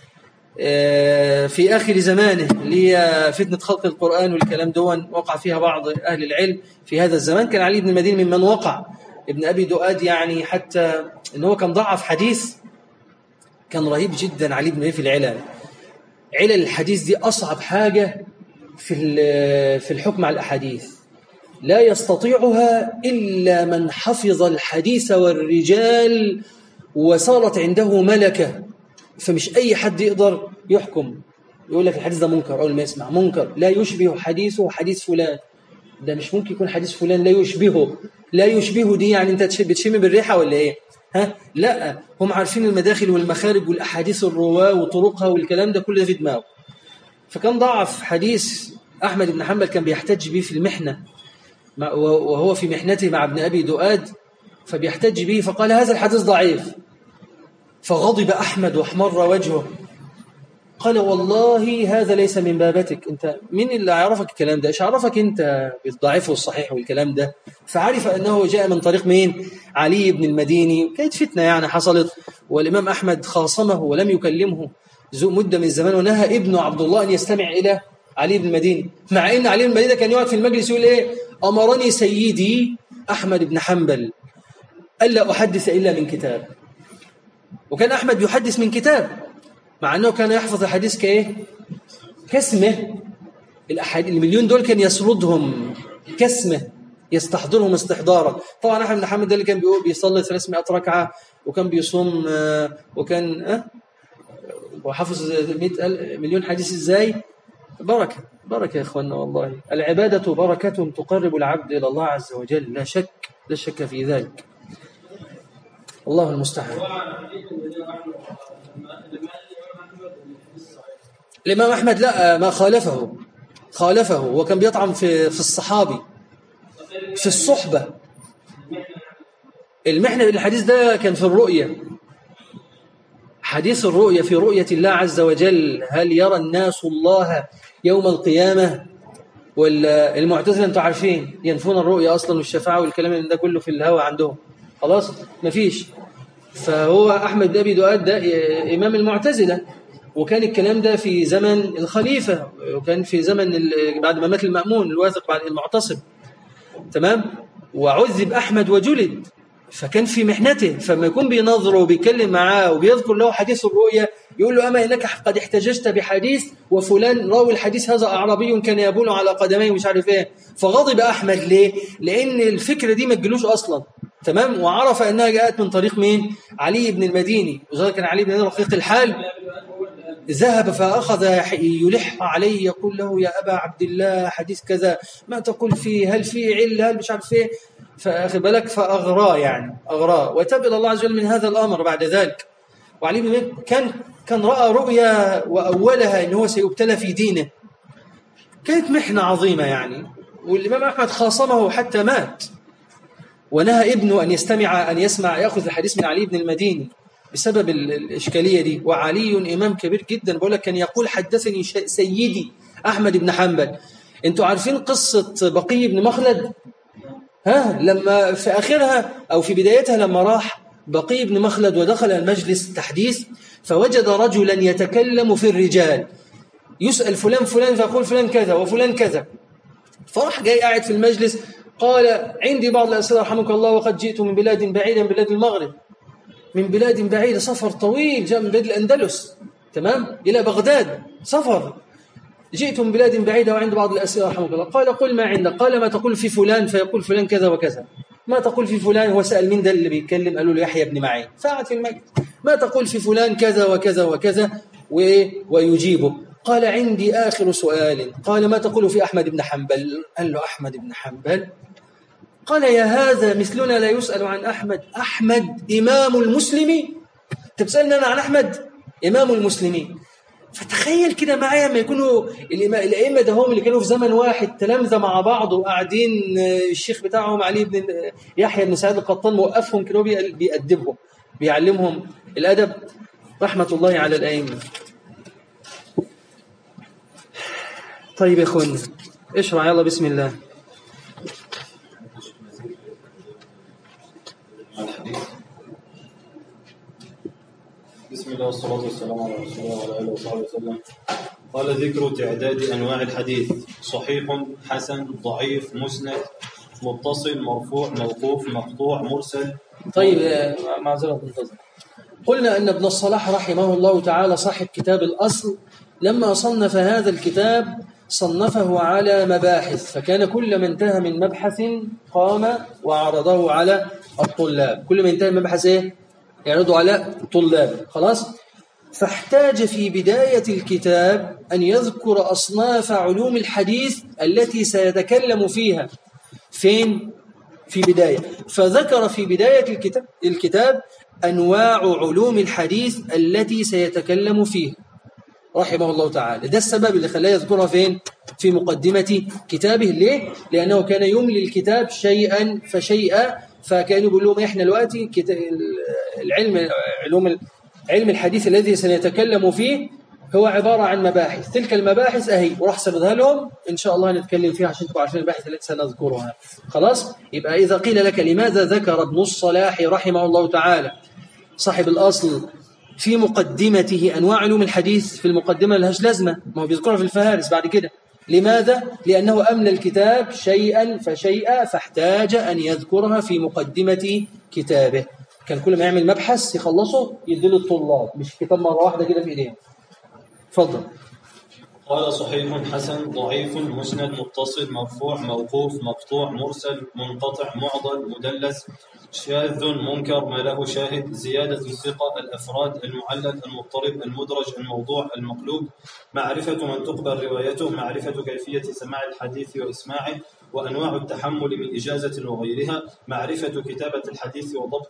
آه، في آخر زمانه اللي هي فتنة خلق القرآن والكلام دون وقع فيها بعض أهل العلم في هذا الزمان كان علي بن المدينة ممن وقع ابن أبي دؤاد يعني حتى أنه كان ضعف حديث كان رهيب جدا علي بن في العلل علل الحديث دي أصعب حاجة في في الحكم على الأحاديث لا يستطيعها إلا من حفظ الحديث والرجال وصارت عنده ملكة فمش أي حد يقدر يحكم يقول لك الحديث ده منكر أول ما يسمع منكر لا يشبه حديثه حديث فلان ده مش ممكن يكون حديث فلان لا يشبهه لا يشبهه دي يعني أنت بتشم بالريحة ولا إيه ها لا هم عارفين المداخل والمخارج والأحاديث الرواة وطرقها والكلام ده كله ده في دماغه فكان ضعف حديث أحمد بن حنبل كان بيحتج به في المحنة وهو في محنته مع ابن أبي دؤاد فبيحتج به فقال هذا الحديث ضعيف فغضب أحمد واحمر وجهه قال والله هذا ليس من بابتك انت مين اللي عرفك الكلام ده ايش عرفك انت بالضعيف والصحيح والكلام ده فعرف انه جاء من طريق مين علي بن المديني كانت فتنه يعني حصلت والامام احمد خاصمه ولم يكلمه ذو مده من الزمان ونهى ابنه عبد الله ان يستمع الى علي بن المديني مع ان علي بن المديني كان يقعد في المجلس يقول ايه امرني سيدي احمد بن حنبل الا احدث الا من كتاب وكان احمد يحدث من كتاب مع أنه كان يحفظ الحديث كإيه كاسمه الأحاديث المليون دول كان يسردهم كاسمه يستحضرهم استحضارا طبعا أحمد بن حمد ده اللي كان بيقول بيصلي 300 ركعة وكان بيصوم آه، وكان أه وحفظ 100 مليون حديث ازاي بركة بركة يا إخواننا والله العبادة بركة تقرب العبد إلى الله عز وجل لا شك لا شك في ذلك الله المستعان الإمام أحمد لا ما خالفه خالفه وكان بيطعن في في الصحابي في الصحبة المحنة بالحديث ده كان في الرؤية حديث الرؤية في رؤية الله عز وجل هل يرى الناس الله يوم القيامة والمعتزلة انتوا عارفين ينفون الرؤية أصلا والشفاعة والكلام من ده كله في الهوى عندهم خلاص مفيش فهو أحمد بن أبي دؤاد ده إمام المعتزلة وكان الكلام ده في زمن الخليفة وكان في زمن بعد ما مات المأمون الواثق بعد المعتصم تمام وعذب أحمد وجلد فكان في محنته فما يكون بينظره وبيتكلم معاه وبيذكر له حديث الرؤيا يقول له أما إنك قد احتججت بحديث وفلان راوي الحديث هذا أعرابي كان يبول على قدميه ومش عارف إيه فغضب أحمد ليه؟ لأن الفكرة دي ما تجلوش أصلا تمام وعرف أنها جاءت من طريق مين؟ علي بن المديني وذلك كان علي بن رقيق الحال ذهب فأخذ يلح عليه يقول له يا أبا عبد الله حديث كذا ما تقول فيه هل فيه علة هل مش عارف فيه فأخذ بالك فأغراه يعني أغراه وتاب إلى الله عز وجل من هذا الأمر بعد ذلك وعلي بن كان كان رأى رؤيا وأولها أنه هو سيبتلى في دينه كانت محنة عظيمة يعني والإمام أحمد خاصمه حتى مات ونهى ابنه أن يستمع أن يسمع يأخذ الحديث من علي بن المديني بسبب الإشكالية دي وعلي إمام كبير جدا بقول لك كان يقول حدثني سيدي أحمد بن حنبل أنتوا عارفين قصة بقي بن مخلد ها لما في آخرها أو في بدايتها لما راح بقي بن مخلد ودخل المجلس تحديث فوجد رجلا يتكلم في الرجال يسأل فلان فلان فيقول فلان كذا وفلان كذا فراح جاي قاعد في المجلس قال عندي بعض الأسئلة رحمك الله وقد جئت من بلاد بعيدة من بلاد المغرب من بلاد بعيدة سفر طويل جاء من بلاد الأندلس تمام إلى بغداد سفر جئت من بلاد بعيدة وعند بعض الأسئلة رحمك الله قال قل ما عندك قال ما تقول في فلان فيقول فلان كذا وكذا ما تقول في فلان هو سأل مين ده اللي بيتكلم قالوا له يحيى بن معين فقعد في المجلس ما تقول في فلان كذا وكذا وكذا ويجيبه قال عندي آخر سؤال قال ما تقول في أحمد بن حنبل قال له أحمد بن حنبل قال يا هذا مثلنا لا يسأل عن أحمد أحمد إمام المسلمين تسألنا أنا عن أحمد إمام المسلمين فتخيل كده معايا لما يكونوا الائمه ده هم اللي كانوا في زمن واحد تلامذه مع بعض وقاعدين الشيخ بتاعهم علي بن يحيى بن سعيد القطان موقفهم كده بيأدبهم بيعلمهم الادب رحمه الله على الائمه طيب يا اخوانا اشرع يلا بسم الله بسم الله والصلاة والسلام على رسول الله وعلى آله وصحبه وسلم قال ذكر تعداد أنواع الحديث صحيح حسن ضعيف مسند متصل مرفوع موقوف مقطوع مرسل طيب معذرة منتظر قلنا أن ابن الصلاح رحمه الله تعالى صاحب كتاب الأصل لما صنف هذا الكتاب صنفه على مباحث فكان كل ما انتهى من مبحث قام وعرضه على الطلاب كل ما انتهى من مبحث ايه يعرضوا على طلاب خلاص فاحتاج في بداية الكتاب أن يذكر أصناف علوم الحديث التي سيتكلم فيها فين؟ في بداية فذكر في بداية الكتاب, الكتاب أنواع علوم الحديث التي سيتكلم فيها رحمه الله تعالى ده السبب اللي خلاه يذكرها فين في مقدمة كتابه ليه لأنه كان يملي الكتاب شيئا فشيئا فكانوا بيقول لهم احنا دلوقتي العلم علوم علم الحديث الذي سنتكلم فيه هو عبارة عن مباحث تلك المباحث أهي وراح سردها لهم إن شاء الله نتكلم فيها عشان تبقوا عارفين المباحث التي سنذكرها خلاص يبقى إذا قيل لك لماذا ذكر ابن الصلاح رحمه الله تعالى صاحب الأصل في مقدمته أنواع علوم الحديث في المقدمة لهاش لازمة ما هو بيذكرها في الفهارس بعد كده لماذا؟ لأنه أمن الكتاب شيئا فشيئا فاحتاج أن يذكرها في مقدمة كتابه كان كل ما يعمل مبحث يخلصه يديله الطلاب مش كتاب مرة واحدة كده في إيديهم تفضل قال صحيح حسن ضعيف مسند متصل مرفوع موقوف مقطوع مرسل منقطع معضل مدلس شاذ منكر ما له شاهد زيادة الثقة الأفراد المعلل المضطرب المدرج الموضوع المقلوب معرفة من تقبل روايته معرفة كيفية سماع الحديث وإسماعه وأنواع التحمل من إجازة وغيرها معرفة كتابة الحديث وضبطه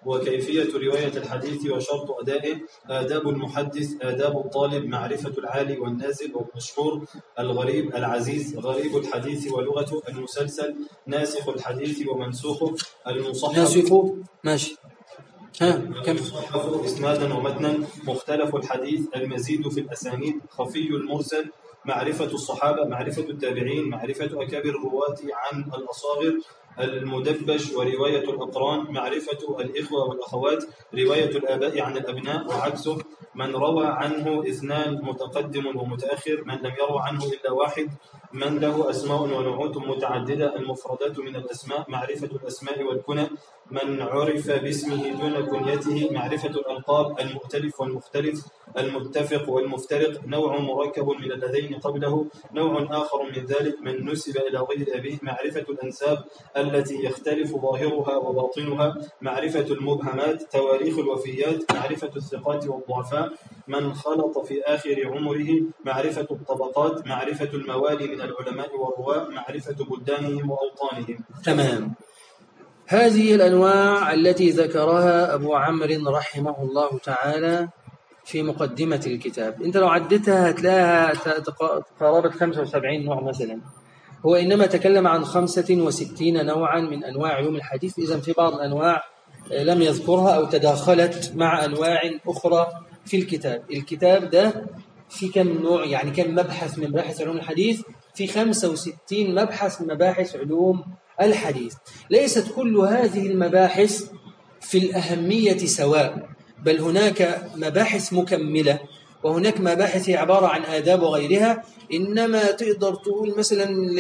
وكيفية رواية الحديث وشرط أدائه آداب المحدث آداب الطالب معرفة العالي والنازل والمشهور الغريب العزيز غريب الحديث ولغته المسلسل ناسخ الحديث ومنسوخه المصحف ناسخه ماشي ها كم المصحف إسنادا ومتنا مختلف الحديث المزيد في الأسانيد خفي المرسل معرفة الصحابة معرفة التابعين معرفة أكابر الرواة عن الأصاغر المدبج ورواية الأقران معرفة الإخوة والأخوات رواية الآباء عن الأبناء وعكسه من روى عنه اثنان متقدم ومتأخر من لم يروى عنه إلا واحد من له أسماء ونعوت متعددة المفردات من الأسماء معرفة الأسماء والكنى من عرف باسمه دون كنيته معرفة الألقاب المؤتلف والمختلف المتفق والمفترق نوع مركب من اللذين قبله نوع آخر من ذلك من نسب إلى غير أبيه معرفة الأنساب التي يختلف ظاهرها وباطنها معرفة المبهمات تواريخ الوفيات معرفة الثقات والضعفاء من خلط في آخر عمره معرفة الطبقات معرفة الموالي من العلماء والرواة معرفة بلدانهم وأوطانهم تمام هذه الأنواع التي ذكرها أبو عمرو رحمه الله تعالى في مقدمة الكتاب أنت لو عدتها هتلاقيها قرابة 75 نوع مثلا هو إنما تكلم عن 65 نوعا من أنواع علوم الحديث إذا في بعض الأنواع لم يذكرها أو تداخلت مع أنواع أخرى في الكتاب الكتاب ده في كم نوع يعني كم مبحث من مباحث علوم الحديث في 65 مبحث من مباحث علوم الحديث ليست كل هذه المباحث في الأهمية سواء بل هناك مباحث مكملة وهناك مباحث هي عبارة عن آداب وغيرها إنما تقدر تقول مثلا ل...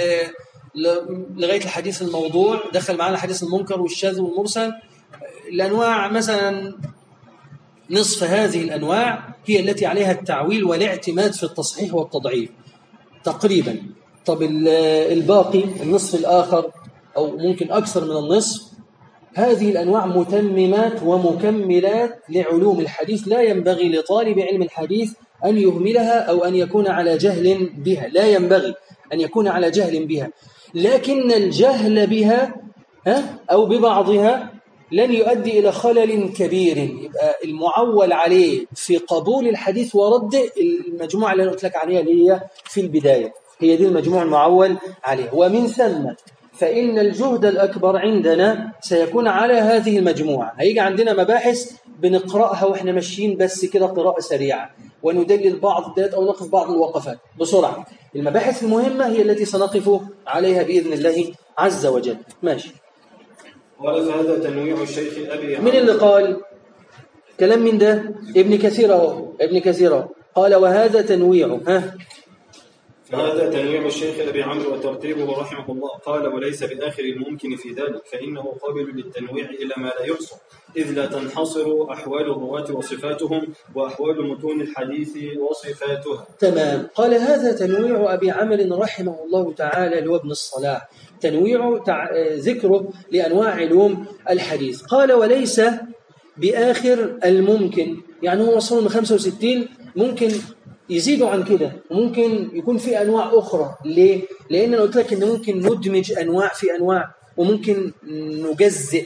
لغاية الحديث الموضوع دخل معنا الحديث المنكر والشاذ والمرسل الأنواع مثلا نصف هذه الأنواع هي التي عليها التعويل والاعتماد في التصحيح والتضعيف تقريبا طب الباقي النصف الآخر أو ممكن أكثر من النصف هذه الأنواع متممات ومكملات لعلوم الحديث لا ينبغي لطالب علم الحديث أن يهملها أو أن يكون على جهل بها لا ينبغي أن يكون على جهل بها لكن الجهل بها أو ببعضها لن يؤدي إلى خلل كبير يبقى المعول عليه في قبول الحديث ورده المجموعة اللي أنا قلت لك عليها اللي هي في البداية هي دي المجموع المعول عليه ومن ثم فإن الجهد الأكبر عندنا سيكون على هذه المجموعة هيجي عندنا مباحث بنقرأها وإحنا ماشيين بس كده قراءة سريعة وندلل بعض الدات أو نقف بعض الوقفات بسرعة المباحث المهمة هي التي سنقف عليها بإذن الله عز وجل ماشي قال فهذا تنويع الشيخ أبي من اللي قال كلام من ده ابن كثير اهو ابن كثير اهو قال وهذا تنويع ها فهذا تنويع الشيخ أبي عمرو وترتيبه رحمه الله قال وليس بآخر الممكن في ذلك فإنه قابل للتنويع إلى ما لا يحصى إذ لا تنحصر أحوال الرواة وصفاتهم وأحوال متون الحديث وصفاتها تمام قال هذا تنويع أبي عمرو رحمه الله تعالى اللي هو ابن الصلاح تنويع تع... ذكره لأنواع علوم الحديث قال وليس بآخر الممكن يعني هو وصل من 65 ممكن يزيدوا عن كده وممكن يكون في انواع اخرى ليه لان انا قلت لك ان ممكن ندمج انواع في انواع وممكن نجزئ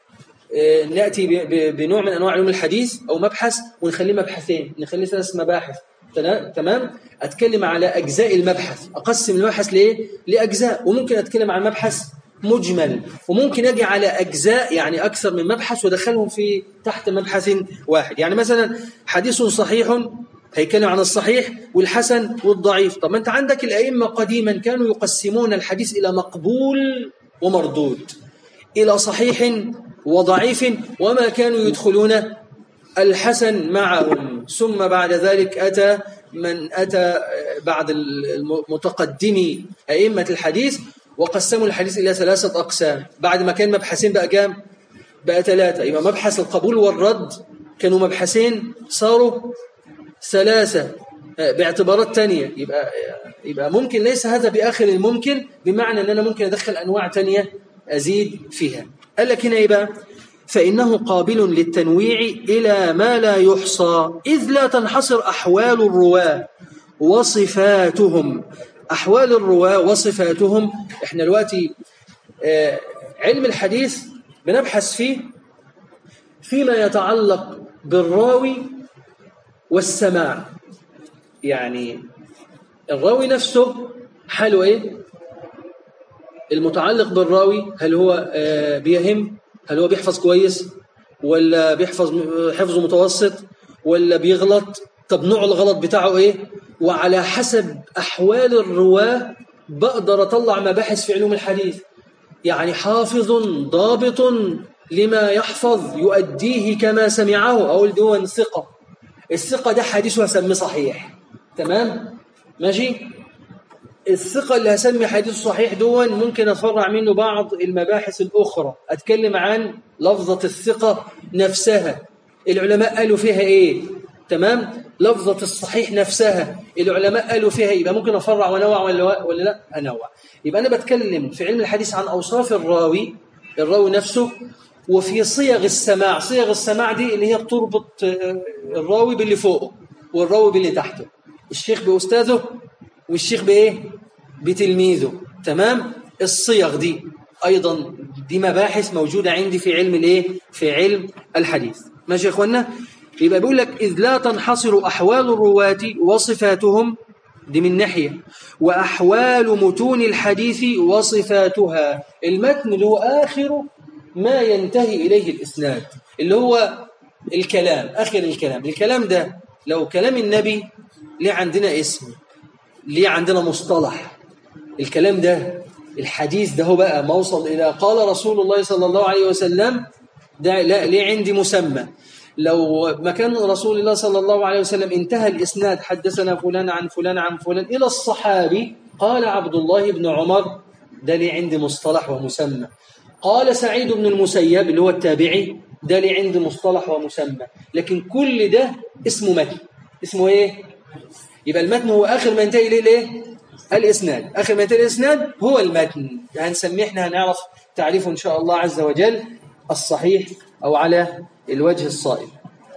آه، ناتي بنوع من انواع علوم الحديث او مبحث ونخليه مبحثين نخليه ثلاث مباحث تمام اتكلم على اجزاء المبحث اقسم المبحث لايه لاجزاء وممكن اتكلم عن مبحث مجمل وممكن اجي على اجزاء يعني اكثر من مبحث وادخلهم في تحت مبحث واحد يعني مثلا حديث صحيح هيتكلم عن الصحيح والحسن والضعيف طب ما انت عندك الأئمة قديما كانوا يقسمون الحديث إلى مقبول ومردود إلى صحيح وضعيف وما كانوا يدخلون الحسن معهم ثم بعد ذلك أتى من أتى بعد المتقدمي أئمة الحديث وقسموا الحديث إلى ثلاثة أقسام بعد ما كان مبحثين بقى كام بقى ثلاثة يبقى مبحث القبول والرد كانوا مبحثين صاروا ثلاثة آه، باعتبارات تانية يبقى يبقى ممكن ليس هذا بآخر الممكن بمعنى أن أنا ممكن أدخل أنواع تانية أزيد فيها قال لك هنا إيه فإنه قابل للتنويع إلى ما لا يحصى إذ لا تنحصر أحوال الرواة وصفاتهم أحوال الرواة وصفاتهم إحنا دلوقتي آه، علم الحديث بنبحث فيه فيما يتعلق بالراوي والسماع يعني الراوي نفسه حاله ايه المتعلق بالراوي هل هو آه، بيهم هل هو بيحفظ كويس ولا بيحفظ حفظه متوسط ولا بيغلط طب نوع الغلط بتاعه ايه وعلى حسب احوال الرواه بقدر اطلع مباحث في علوم الحديث يعني حافظ ضابط لما يحفظ يؤديه كما سمعه أو دون ثقة الثقة ده حديثه هسميه صحيح تمام ماشي الثقة اللي هسمي حديث صحيح دون ممكن أفرع منه بعض المباحث الأخرى أتكلم عن لفظة الثقة نفسها العلماء قالوا فيها إيه تمام لفظة الصحيح نفسها العلماء قالوا فيها إيه يبقى ممكن أفرع ونوع ولا, ولا لا أنوع يبقى أنا بتكلم في علم الحديث عن أوصاف الراوي الراوي نفسه وفي صيغ السماع صيغ السماع دي اللي هي بتربط آه، الراوي باللي فوقه والراوي باللي تحته الشيخ بأستاذه والشيخ بإيه بتلميذه تمام الصيغ دي أيضا دي مباحث موجودة عندي في علم الإيه في علم الحديث ماشي يا إخوانا يبقى بيقول لك إذ لا تنحصر أحوال الرواة وصفاتهم دي من ناحية وأحوال متون الحديث وصفاتها المتن اللي هو آخر ما ينتهي إليه الإسناد اللي هو الكلام آخر الكلام الكلام ده لو كلام النبي ليه عندنا اسم ليه عندنا مصطلح الكلام ده الحديث ده هو بقى موصل إلى قال رسول الله صلى الله عليه وسلم ده لا ليه عندي مسمى لو مكان رسول الله صلى الله عليه وسلم انتهى الإسناد حدثنا فلان عن فلان عن فلان إلى الصحابي قال عبد الله بن عمر ده لي عندي مصطلح ومسمى قال سعيد بن المسيب اللي هو التابعي ده لي عندي مصطلح ومسمى لكن كل ده اسمه متن اسمه ايه يبقى المتن هو آخر ما ينتهي إليه الايه الإسناد آخر ما ينتهي الإسناد هو المتن هنسميه احنا هنعرف تعريفه إن شاء الله عز وجل الصحيح أو على الوجه الصائب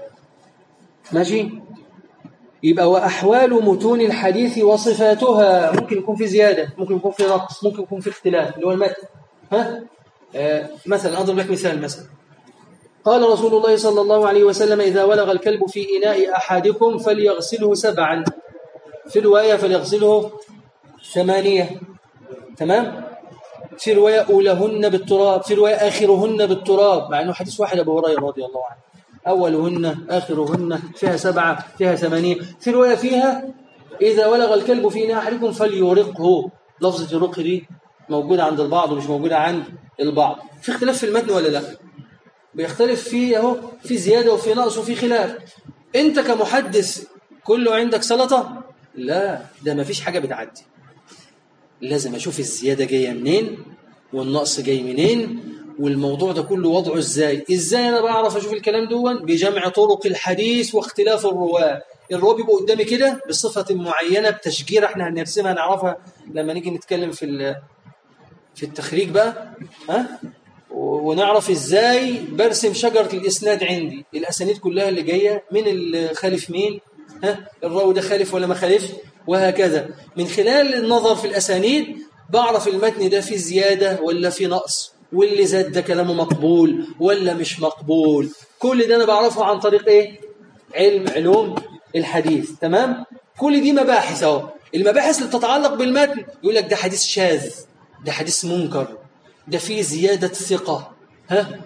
ماشي يبقى وأحوال متون الحديث وصفاتها ممكن يكون في زيادة ممكن يكون في نقص ممكن يكون في اختلاف اللي هو المتن ها آه مثلا أضرب لك مثال مثلا قال رسول الله صلى الله عليه وسلم إذا ولغ الكلب في إناء أحدكم فليغسله سبعا في رواية فليغسله ثمانية تمام في رواية أولهن بالتراب في رواية آخرهن بالتراب مع أنه حديث واحد أبو هريرة رضي الله عنه أولهن آخرهن فيها سبعة فيها ثمانية في رواية فيها إذا ولغ الكلب في إناء أحدكم فليرقه لفظة الرق دي موجودة عند البعض ومش موجودة عند البعض في اختلاف في المتن ولا لا بيختلف فيه اهو في زيادة وفي نقص وفي خلاف انت كمحدث كله عندك سلطة لا ده ما فيش حاجة بتعدي لازم اشوف الزيادة جاية منين والنقص جاي منين والموضوع ده كله وضعه ازاي ازاي انا بعرف اشوف الكلام دون بجمع طرق الحديث واختلاف الرواه الرواه بيبقوا قدامي كده بصفة معينة بتشجير احنا هنرسمها نعرفها لما نيجي نتكلم في في التخريج بقى ها ونعرف ازاي برسم شجرة الاسناد عندي الاسانيد كلها اللي جاية من الخالف مين ها الراوي ده خالف ولا ما خالف وهكذا من خلال النظر في الاسانيد بعرف المتن ده فيه زيادة ولا فيه نقص واللي زاد ده كلامه مقبول ولا مش مقبول كل ده انا بعرفه عن طريق ايه علم علوم الحديث تمام كل دي مباحث اهو المباحث اللي بتتعلق بالمتن يقول لك ده حديث شاذ ده حديث منكر ده فيه زيادة ثقة ها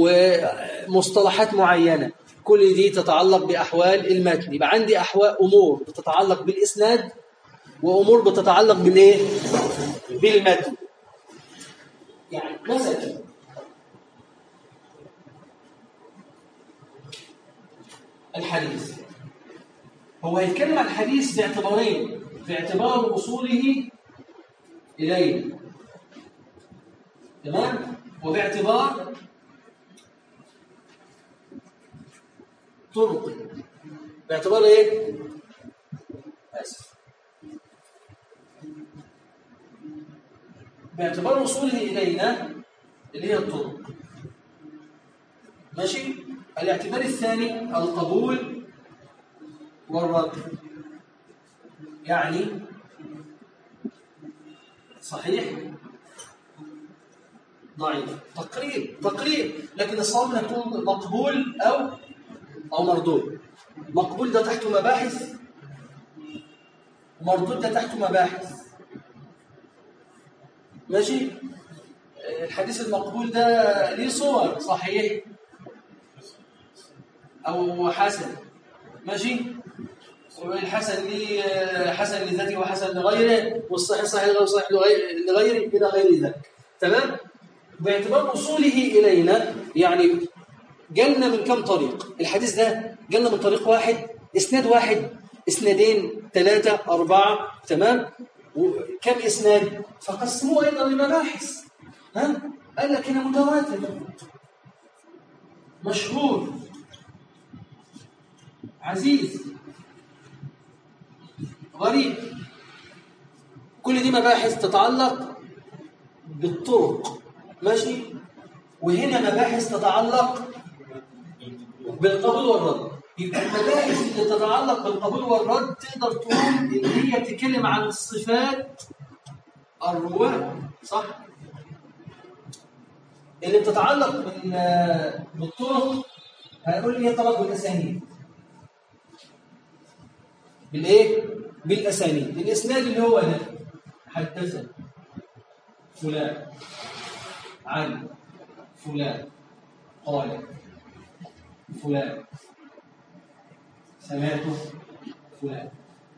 ومصطلحات معينة كل دي تتعلق بأحوال المتن يبقى عندي أحوال أمور بتتعلق بالإسناد وأمور بتتعلق بالإيه؟ بالمتن يعني مثلا الحديث هو هيتكلم عن الحديث باعتبارين باعتبار وصوله إليه تمام وباعتبار طرق باعتبار ايه اسف باعتبار وصوله الينا اللي هي الطرق ماشي الاعتبار الثاني القبول والرد يعني صحيح ضعيف تقريب تقريب لكن الصواب انك تقول مقبول او او مردود مقبول ده تحته مباحث مردود ده تحته مباحث ماشي الحديث المقبول ده ليه صور صحيح او حسن ماشي والحسن ليه حسن لذاته وحسن لغيره والصحيح صحيح غير صحيح لغير- لغيره الى غير ذلك تمام باعتبار وصوله الينا يعني جالنا من كم طريق الحديث ده جالنا من طريق واحد اسناد واحد اسنادين ثلاثة أربعة تمام وكم اسناد فقسموه أيضا لمباحث ها قال لك هنا متواتر مشهور عزيز غريب كل دي مباحث تتعلق بالطرق ماشي وهنا مباحث تتعلق بالقبول والرد يبقى المباحث اللي تتعلق بالقبول والرد تقدر تقول ان هي بتتكلم عن صفات الرواه صح اللي بتتعلق بال- بالطرق هنقول هي طلب بالاسانيد بالايه بالاسانيد الاسناد اللي هو ده حدثنا فلان عن فلان قال فلان سمعت فلان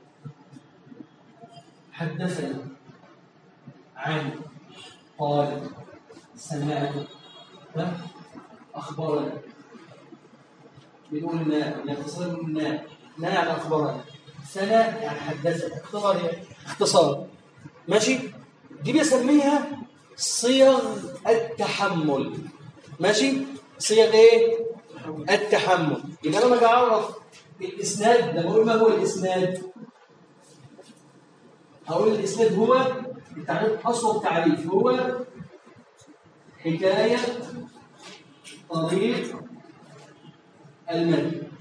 حدثنا عن قال سمعت ها؟ أخبرنا بنقول ما نختصر من ما ما يعني أخبرنا سنة يعني حدثنا اختصار يعني اختصار ماشي دي بيسميها صيغ التحمل ماشي صيغ ايه التحمل يبقى انا لما اعرف الاسناد لما اقول ما هو الاسناد هقول الاسناد هو التعريف اصل التعريف هو حكايه طريق المد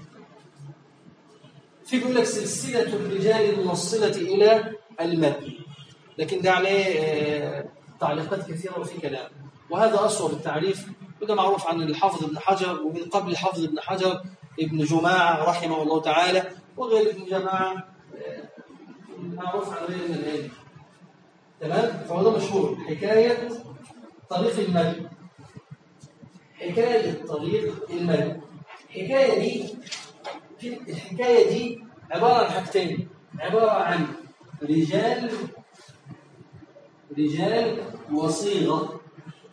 في بيقول لك سلسله الرجال الموصله الى المد لكن ده عليه آه، تعليقات كثيره وفي كلام وهذا اصل التعريف وده معروف عن الحافظ ابن حجر ومن قبل الحافظ ابن حجر ابن جماعه رحمه الله تعالى وغير ابن جماعه آه، معروف عن غير من العلم تمام فهو ده مشهور حكايه طريق المد حكايه طريق المد الحكايه دي الحكايه دي عباره عن حاجتين عباره عن رجال رجال وصيغه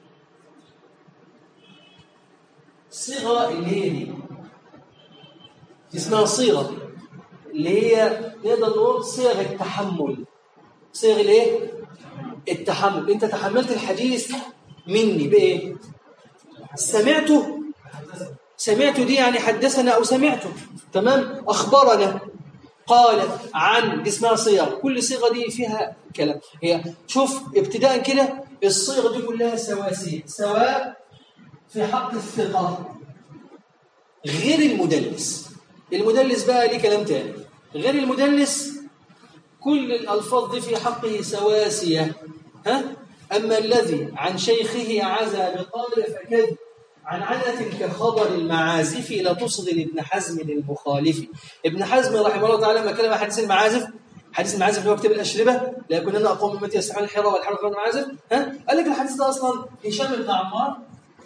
صيغه اللي هي دي اسمها صيغه اللي هي نقدر نقول صيغ التحمل صيغ الايه التحمل انت تحملت الحديث مني بايه سمعته سمعته دي يعني حدثنا او سمعته تمام اخبرنا قال عن دي اسمها صيغ كل صيغه دي فيها كلام هي شوف ابتداء كده الصيغ دي كلها سواسيه سواء في حق الثقه غير المدلس المدلس بقى ليه كلام تاني غير المدلس كل الألفاظ دي في حقه سواسية ها؟ أما الذي عن شيخه عزى بقال فكذب عن عادة كخبر المعازف لا تصغي ابن حزم للمخالف ابن حزم رحمه الله تعالى لما كلم عن حديث المعازف حديث المعازف اللي هو كتاب الأشربة لا يكون لنا أقوم من متى يسمعون الحرة والحرة غير المعازف ها؟ قال لك الحديث ده أصلا هشام بن عمار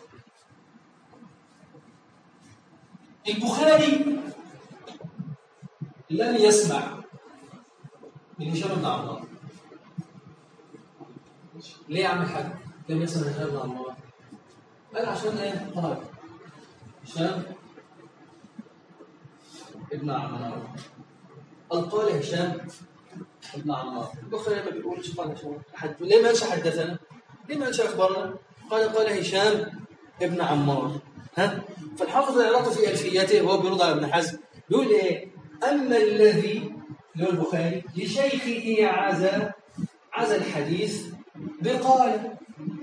البخاري لم يسمع من هشام بن عمار ليه يا عم الحاج لم يسمع من هشام بن عمار قال عشان ايه طيب هشام ابن عمار قال قال هشام ابن عمار البخاري ما بيقولش قال هشام حد ليه ما قالش حدثنا ليه ما قالش اخبرنا قال قال هشام ابن عمار ها فالحافظ العراقي في الفياته وهو بيرد على ابن حزم بيقول ايه اما الذي اللي هو البخاري لشيخه عزى عزى الحديث بقال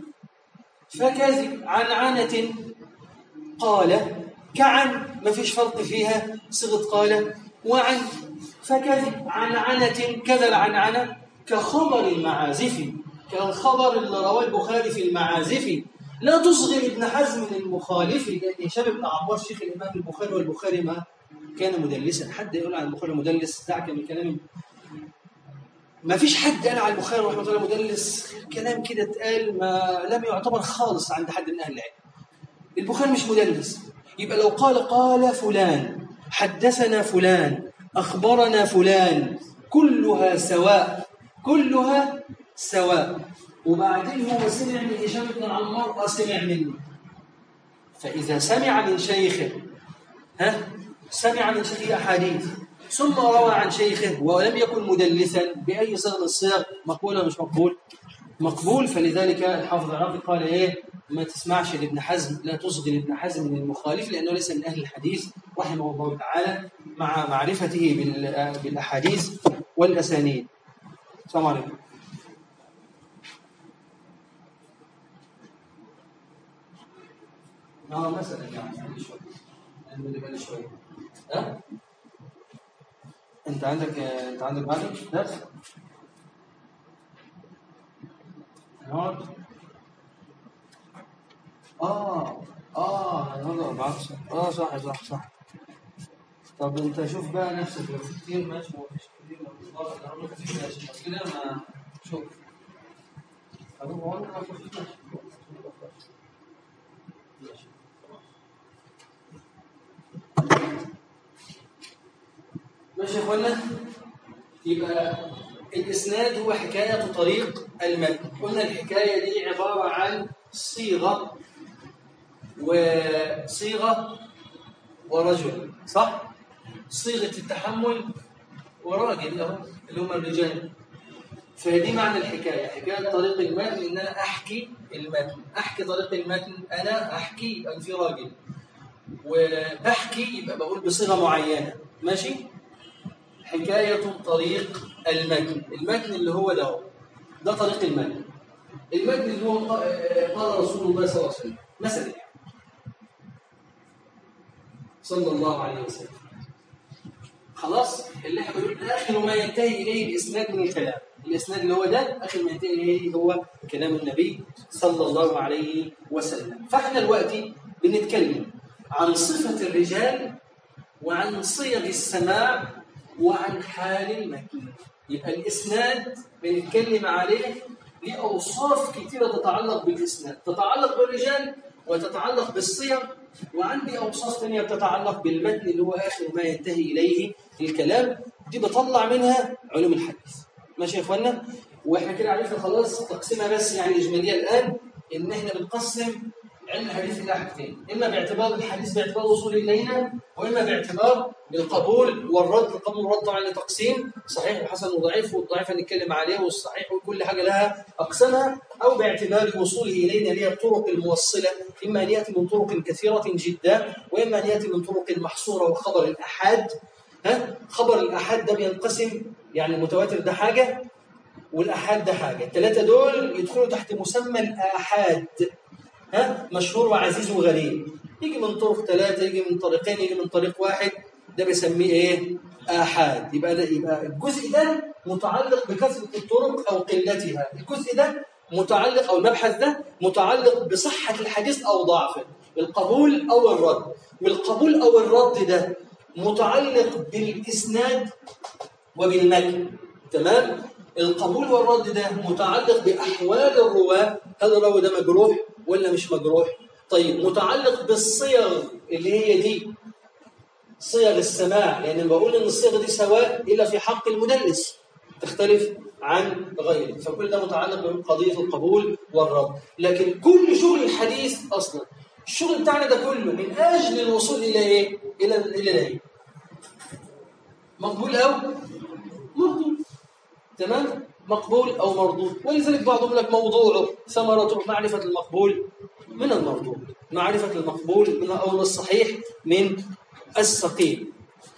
فكذب عن عنة قال كعن ما فيش فرق فيها صيغة قال وعن فكذب عن عنة كذا العنعنة كخبر المعازف كالخبر اللي رواه البخاري في المعازف لا تصغي ابن حزم المخالف لأن هشام بن عمار شيخ الإمام البخاري والبخاري ما كان مدلسا حد يقول عن البخاري مدلس دعك من كلام ما فيش حد قال على البخاري رحمه الله مدلس كلام كده اتقال ما لم يعتبر خالص عند حد من اهل العلم البخاري مش مدلس يبقى لو قال قال فلان حدثنا فلان اخبرنا فلان كلها سواء كلها سواء وبعدين هو سمع من هشام بن عمار اه سمع مني فاذا سمع من شيخه ها سمع من شيخه احاديث ثم روى عن شيخه ولم يكن مدلسا باي صيغه من الصيغ مقبول ولا مش مقبول؟ مقبول فلذلك الحافظ العراقي قال ايه؟ ما تسمعش لابن حزم لا تصغي لابن حزم من المخالف لانه ليس من اهل الحديث رحمه الله تعالى مع معرفته بال- بالاحاديث والاسانيد. السلام عليكم. اه مثلا يعني خلي شويه خلي بالي شويه ها انت عندك انت عندك بعد درس نقعد اه اه النهارده 14 اه صح صح صح طب انت شوف بقى نفسك لو في كتير ماشي ما فيش كتير لو في بعض لو في كتير ماشي بس كده ما شوف طب هو انا لو في كتير ماشي ماشي يا اخوانا يبقى الاسناد هو حكايه طريق المتن قلنا الحكايه دي عباره عن صيغه وصيغه ورجل صح صيغه التحمل وراجل اهو اللي هم الرجال فدي معنى الحكايه حكايه طريق المتن ان انا احكي المتن احكي طريق المتن انا احكي يبقى في راجل وبحكي يبقى بقول بصيغه معينه ماشي حكاية طريق المتن المتن اللي هو ده هو. ده طريق المتن المتن اللي هو ق- قال رسول الله صلى الله عليه وسلم مثلا صلى الله عليه وسلم خلاص اللي احنا بنقول اخر ما ينتهي اليه الاسناد من الكلام الاسناد اللي هو ده اخر ما ينتهي اليه هو كلام النبي صلى الله عليه وسلم فاحنا دلوقتي بنتكلم عن صفة الرجال وعن صيغ السماع وعن حال المتن يبقى الاسناد بنتكلم عليه ليه اوصاف كثيره تتعلق بالاسناد تتعلق بالرجال وتتعلق بالصيغ وعندي اوصاف ثانيه بتتعلق بالمتن اللي هو اخر ما ينتهي اليه الكلام دي بطلع منها علوم الحديث ماشي يا اخوانا واحنا كده عرفنا خلاص تقسيمها بس يعني اجماليه الان ان احنا بنقسم علم الحديث الى حاجتين اما باعتبار الحديث باعتبار وصوله الينا واما باعتبار القبول والرد القبول والرد طبعا لتقسيم صحيح وحسن وضعيف والضعيف هنتكلم عليه والصحيح وكل حاجه لها اقسامها او باعتبار وصوله الينا اللي هي الطرق الموصله اما ان ياتي من طرق كثيره جدا واما ان ياتي من طرق محصوره وخبر الاحاد ها خبر الاحاد ده بينقسم يعني المتواتر ده حاجه والاحاد ده حاجه الثلاثه دول يدخلوا تحت مسمى الاحاد ها مشهور وعزيز وغريب يجي من طرق ثلاثه يجي من طريقين يجي من طريق واحد ده بيسميه ايه احاد يبقى ده يبقى الجزء ده متعلق بكثره الطرق او قلتها الجزء ده متعلق او المبحث ده متعلق بصحه الحديث او ضعفه القبول او الرد والقبول او الرد ده متعلق بالاسناد وبالمتن تمام القبول والرد ده متعلق باحوال الرواه هل الراوي ده مجروح ولا مش مجروح طيب متعلق بالصيغ اللي هي دي صيغ السماع لان بقول ان الصيغ دي سواء الا في حق المدلس تختلف عن غيره فكل ده متعلق بقضيه القبول والرد لكن كل شغل الحديث اصلا الشغل بتاعنا ده كله من اجل الوصول الى ايه الى الى ايه مقبول او مردود تمام مقبول او مردود ولذلك بعضهم لك موضوعه ثمرة معرفة المقبول من المردود معرفة المقبول من او الصحيح من السقيم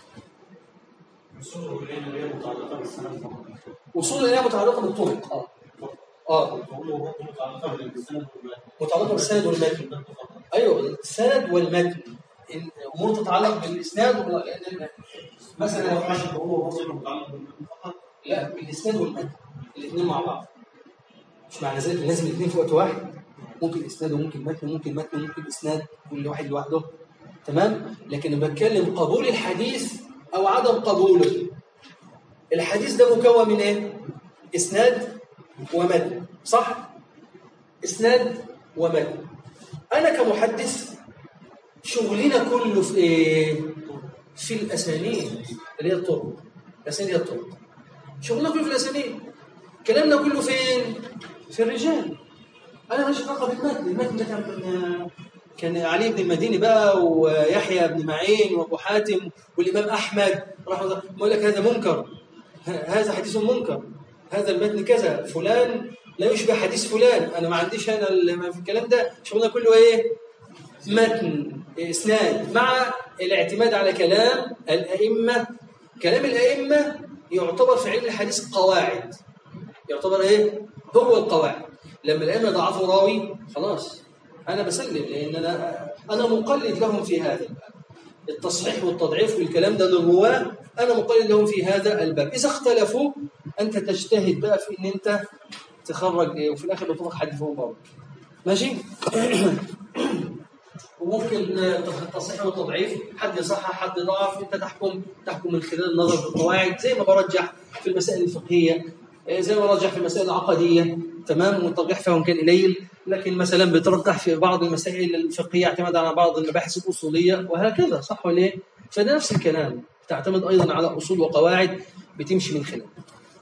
الصورة اللي هي متعلقة بالسند فقط. وصول اليها متعلقة بالطرق اه اه وهو برضه متعلقة بالسند والمتن. متعلقة بالسند والمتن فقط. ايوه السند والمتن الامور تتعلق بالاسناد وبال- لان مثلا هو عشان هو برضه متعلق بالمتن فقط. لا بالاسناد والمتن الاثنين مع بعض مش معنى ذلك لازم الاثنين في وقت واحد ممكن اسناد وممكن متن ممكن متن وممكن اسناد كل واحد لوحده تمام لكن لما بتكلم قبول الحديث او عدم قبوله الحديث ده مكون من ايه اسناد ومتن صح اسناد ومتن انا كمحدث شغلنا كله في ايه في الاسانيد اللي هي الطرق الاسانيد هي الطرق شغلنا كله في الاسانيد كلامنا كله فين في الرجال انا ماشي فقط بالمتن المتن ده كان كان علي بن المديني بقى ويحيى بن معين وابو حاتم والامام احمد رحمه الله بقول لك هذا منكر ه- هذا حديث منكر هذا المتن كذا فلان لا يشبه حديث فلان انا ما عنديش انا ال- في الكلام ده شغلنا كله ايه متن اسناد مع الاعتماد على كلام الائمه كلام الائمه يعتبر في علم الحديث قواعد يعتبر ايه هو القواعد لما الائمه ضعفوا راوي خلاص انا بسلم لان انا انا مقلد لهم في هذا الباب التصحيح والتضعيف والكلام ده للرواه انا مقلد لهم في هذا الباب اذا اختلفوا انت تجتهد بقى في ان انت تخرج ايه وفي الاخر بتطلق حديثهم برضه ماشي وممكن التصحيح والتضعيف حد صح حد ضعف انت تحكم تحكم من خلال النظر في القواعد زي ما برجح في المسائل الفقهيه آه، زي ما برجح في المسائل العقديه تمام والترجيح فيهم كان قليل لكن مثلا بترجح في بعض المسائل الفقهيه اعتمادا على بعض المباحث الاصوليه وهكذا صح ولا ايه؟ فده نفس الكلام تعتمد ايضا على اصول وقواعد بتمشي من خلالها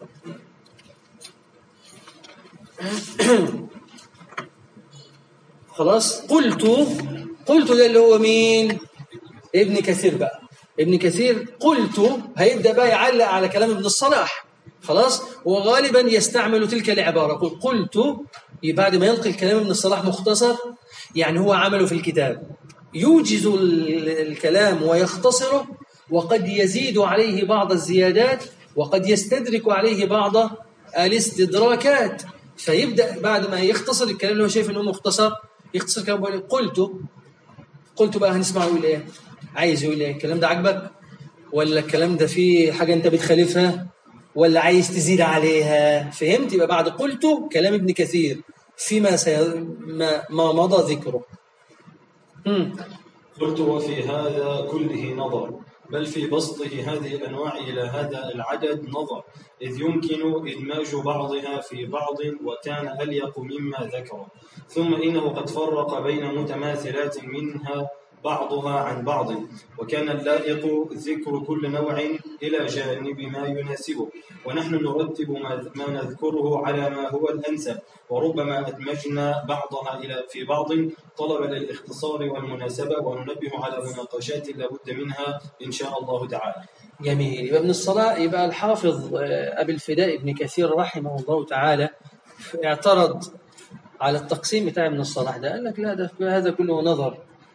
خلاص قلت قلت ده اللي هو مين ابن كثير بقى ابن كثير قلت هيبدا بقى يعلق على كلام ابن الصلاح خلاص وغالبا يستعمل تلك العباره قل قلت بعد ما يلقي الكلام ابن الصلاح مختصر يعني هو عمله في الكتاب يوجز ال- الكلام ويختصره وقد يزيد عليه بعض الزيادات وقد يستدرك عليه بعض الاستدراكات فيبدا بعد ما يختصر الكلام اللي هو شايف انه مختصر يختصر كلام بيقول قلت قلت بقى هنسمع يقول ايه عايز يقول ايه الكلام ده عاجبك ولا الكلام ده فيه حاجه انت بتخالفها ولا عايز تزيد عليها فهمت يبقى بعد قلت كلام ابن كثير فيما سي... ما, ما مضى ذكره مم. قلت وفي هذا كله نظر بل في بسطه هذه الأنواع إلى هذا العدد نظر إذ يمكن إدماج بعضها في بعض وكان أليق مما ذكر ثم إنه قد فرق بين متماثلات منها بعضها عن بعض وكان اللائق ذكر كل نوع إلى جانب ما يناسبه ونحن نرتب ما ما نذكره على ما هو الأنسب وربما أدمجنا بعضها إلى في بعض طلبا للاختصار والمناسبة وننبه على مناقشات لا بد منها إن شاء الله تعالى جميل يبقى ابن الصلاح يبقى الحافظ آه، أبي الفداء ابن كثير رحمه الله تعالى اعترض على التقسيم بتاع ابن الصلاح ده قال لك لا ده هذا كله نظر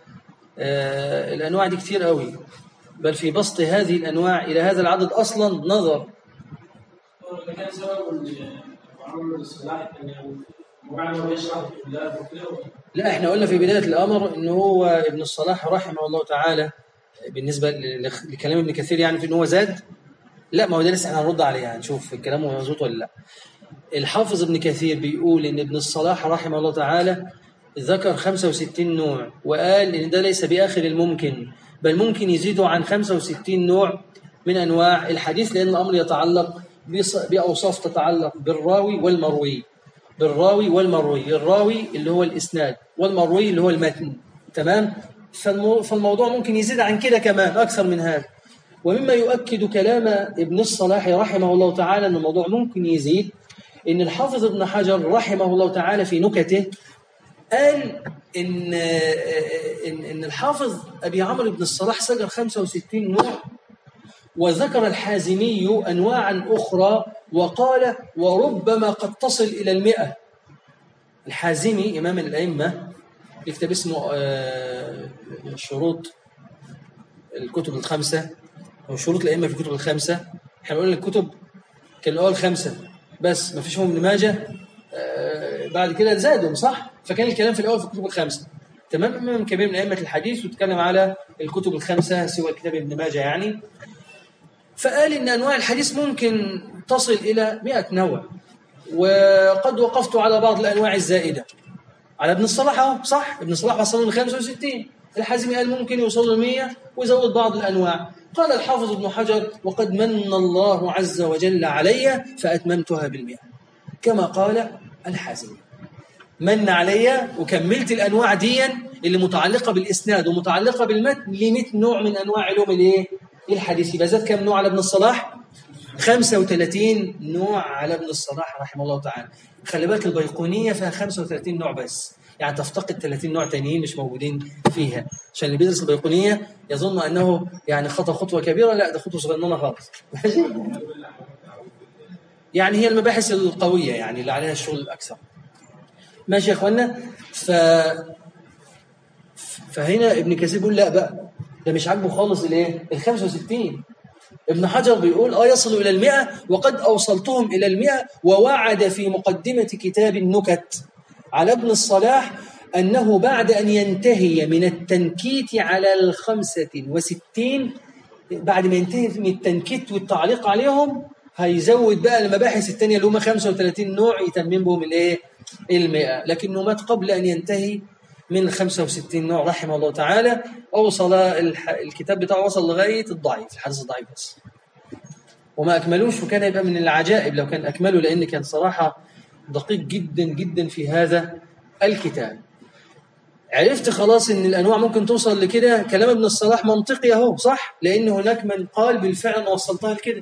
آه، الأنواع دي كتير قوي بل في بسط هذه الأنواع إلى هذا العدد أصلا نظر اللي كان سبب عمل الاصطلاح كان يعني معنى ما بيشرح الكلاب وكده لا احنا قلنا في بداية الأمر ان هو ابن الصلاح رحمه الله تعالى بالنسبة ل- لكلام ابن كثير يعني في ان هو زاد لا ما هو ده لسه احنا هنرد عليه هنشوف الكلام مظبوط ولا لا الحافظ ابن كثير بيقول ان ابن الصلاح رحمه الله تعالى ذكر 65 نوع وقال ان ده ليس باخر الممكن بل ممكن يزيدوا عن 65 نوع من انواع الحديث لان الامر يتعلق بص- باوصاف تتعلق بالراوي والمروي بالراوي والمروي الراوي اللي هو الاسناد والمروي اللي هو المتن تمام فالمو... فالموضوع ممكن يزيد عن كده كمان اكثر من هذا ومما يؤكد كلام ابن الصلاح رحمه الله تعالى ان الموضوع ممكن يزيد ان الحافظ ابن حجر رحمه الله تعالى في نكته قال ان ان, إن الحافظ ابي عمرو بن الصلاح سجل 65 نوع وذكر الحازمي أنواعا أخرى وقال وربما قد تصل إلى المئة الحازمي إمام الأئمة يكتب اسمه آه، شروط الكتب الخمسة أو شروط الأئمة في الكتب الخمسة احنا قلنا الكتب كان الأول خمسة بس ما فيش هم ابن ماجه آه، بعد كده زادوا صح فكان الكلام في الأول في الكتب الخمسة تمام إمام كبير من أئمة الحديث وتكلم على الكتب الخمسة سوى كتاب ابن ماجه يعني فقال إن أنواع الحديث ممكن تصل إلى 100 نوع وقد وقفت على بعض الأنواع الزائدة على ابن الصلاح اهو صح ابن الصلاح وصل ل 65 الحازمي قال ممكن يوصل ل 100 ويزود بعض الانواع قال الحافظ ابن حجر وقد من الله عز وجل علي فاتممتها بالمئة كما قال الحازمي من علي وكملت الانواع دي اللي متعلقه بالاسناد ومتعلقه بالمتن ل 100 نوع من انواع علوم الايه الحديث يبقى زاد كم نوع على ابن الصلاح 35 نوع على ابن الصلاح رحمه الله تعالى خلي بالك البيقونيه فيها 35 نوع بس يعني تفتقد 30 نوع تانيين مش موجودين فيها عشان اللي بيدرس البيقونيه يظن انه يعني خطا خطوه كبيره لا ده خطوه صغننه خالص ماشي يعني هي المباحث القويه يعني اللي عليها الشغل الاكثر ماشي يا اخوانا ف فهنا ابن كثير بيقول لا بقى ده مش عاجبه خالص الايه ال 65 ابن حجر بيقول اه يصل الى المئة وقد اوصلتهم الى المئة ووعد في مقدمة كتاب النكت على ابن الصلاح أنه بعد أن ينتهي من التنكيت على الخمسة وستين بعد ما ينتهي من التنكيت والتعليق عليهم هيزود بقى المباحث الثانية اللي هم 35 نوع يتمم بهم الايه؟ المئة لكنه مات قبل أن ينتهي من 65 نوع رحمه الله تعالى أوصل الح... الكتاب بتاعه وصل لغاية الضعيف الحديث الضعيف بس وما أكملوش وكان يبقى من العجائب لو كان أكمله لأن كان صراحة دقيق جدا جدا في هذا الكتاب عرفت خلاص ان الانواع ممكن توصل لكده كلام ابن الصلاح منطقي اهو صح لان هناك من قال بالفعل انا وصلتها لكده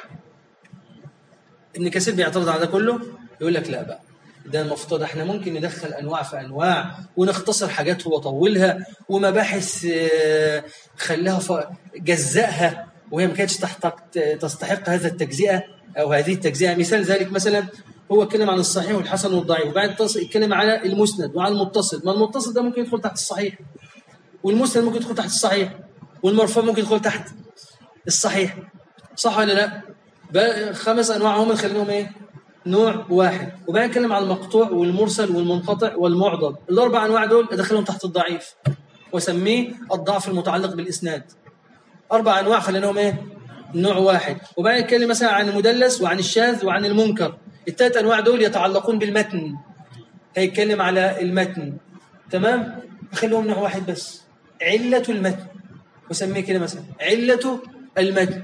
ابن كثير بيعترض على ده كله يقول لك لا بقى ده المفترض احنا ممكن ندخل انواع في انواع ونختصر حاجات هو طولها ومباحث آه، خلاها ف- جزأها وهي ما كانتش تحت- تستحق هذا التجزئه او هذه التجزئه مثال ذلك مثلا هو اتكلم عن الصحيح والحسن والضعيف وبعد تص- اتكلم على المسند وعلى المتصل ما المتصل ده ممكن يدخل تحت الصحيح والمسند ممكن يدخل تحت الصحيح والمرفوع ممكن يدخل تحت الصحيح صح ولا لا بقى خمس انواع هم نخليهم ايه نوع واحد وبعدين نتكلم على المقطوع والمرسل والمنقطع والمعضل الاربع انواع دول ادخلهم تحت الضعيف واسميه الضعف المتعلق بالاسناد اربع انواع خليناهم ايه نوع واحد وبعدين نتكلم مثلا عن المدلس وعن الشاذ وعن المنكر الثلاث انواع دول يتعلقون بالمتن هيتكلم على المتن تمام خليهم نوع واحد بس علة المتن وسميه كده مثلا علة المتن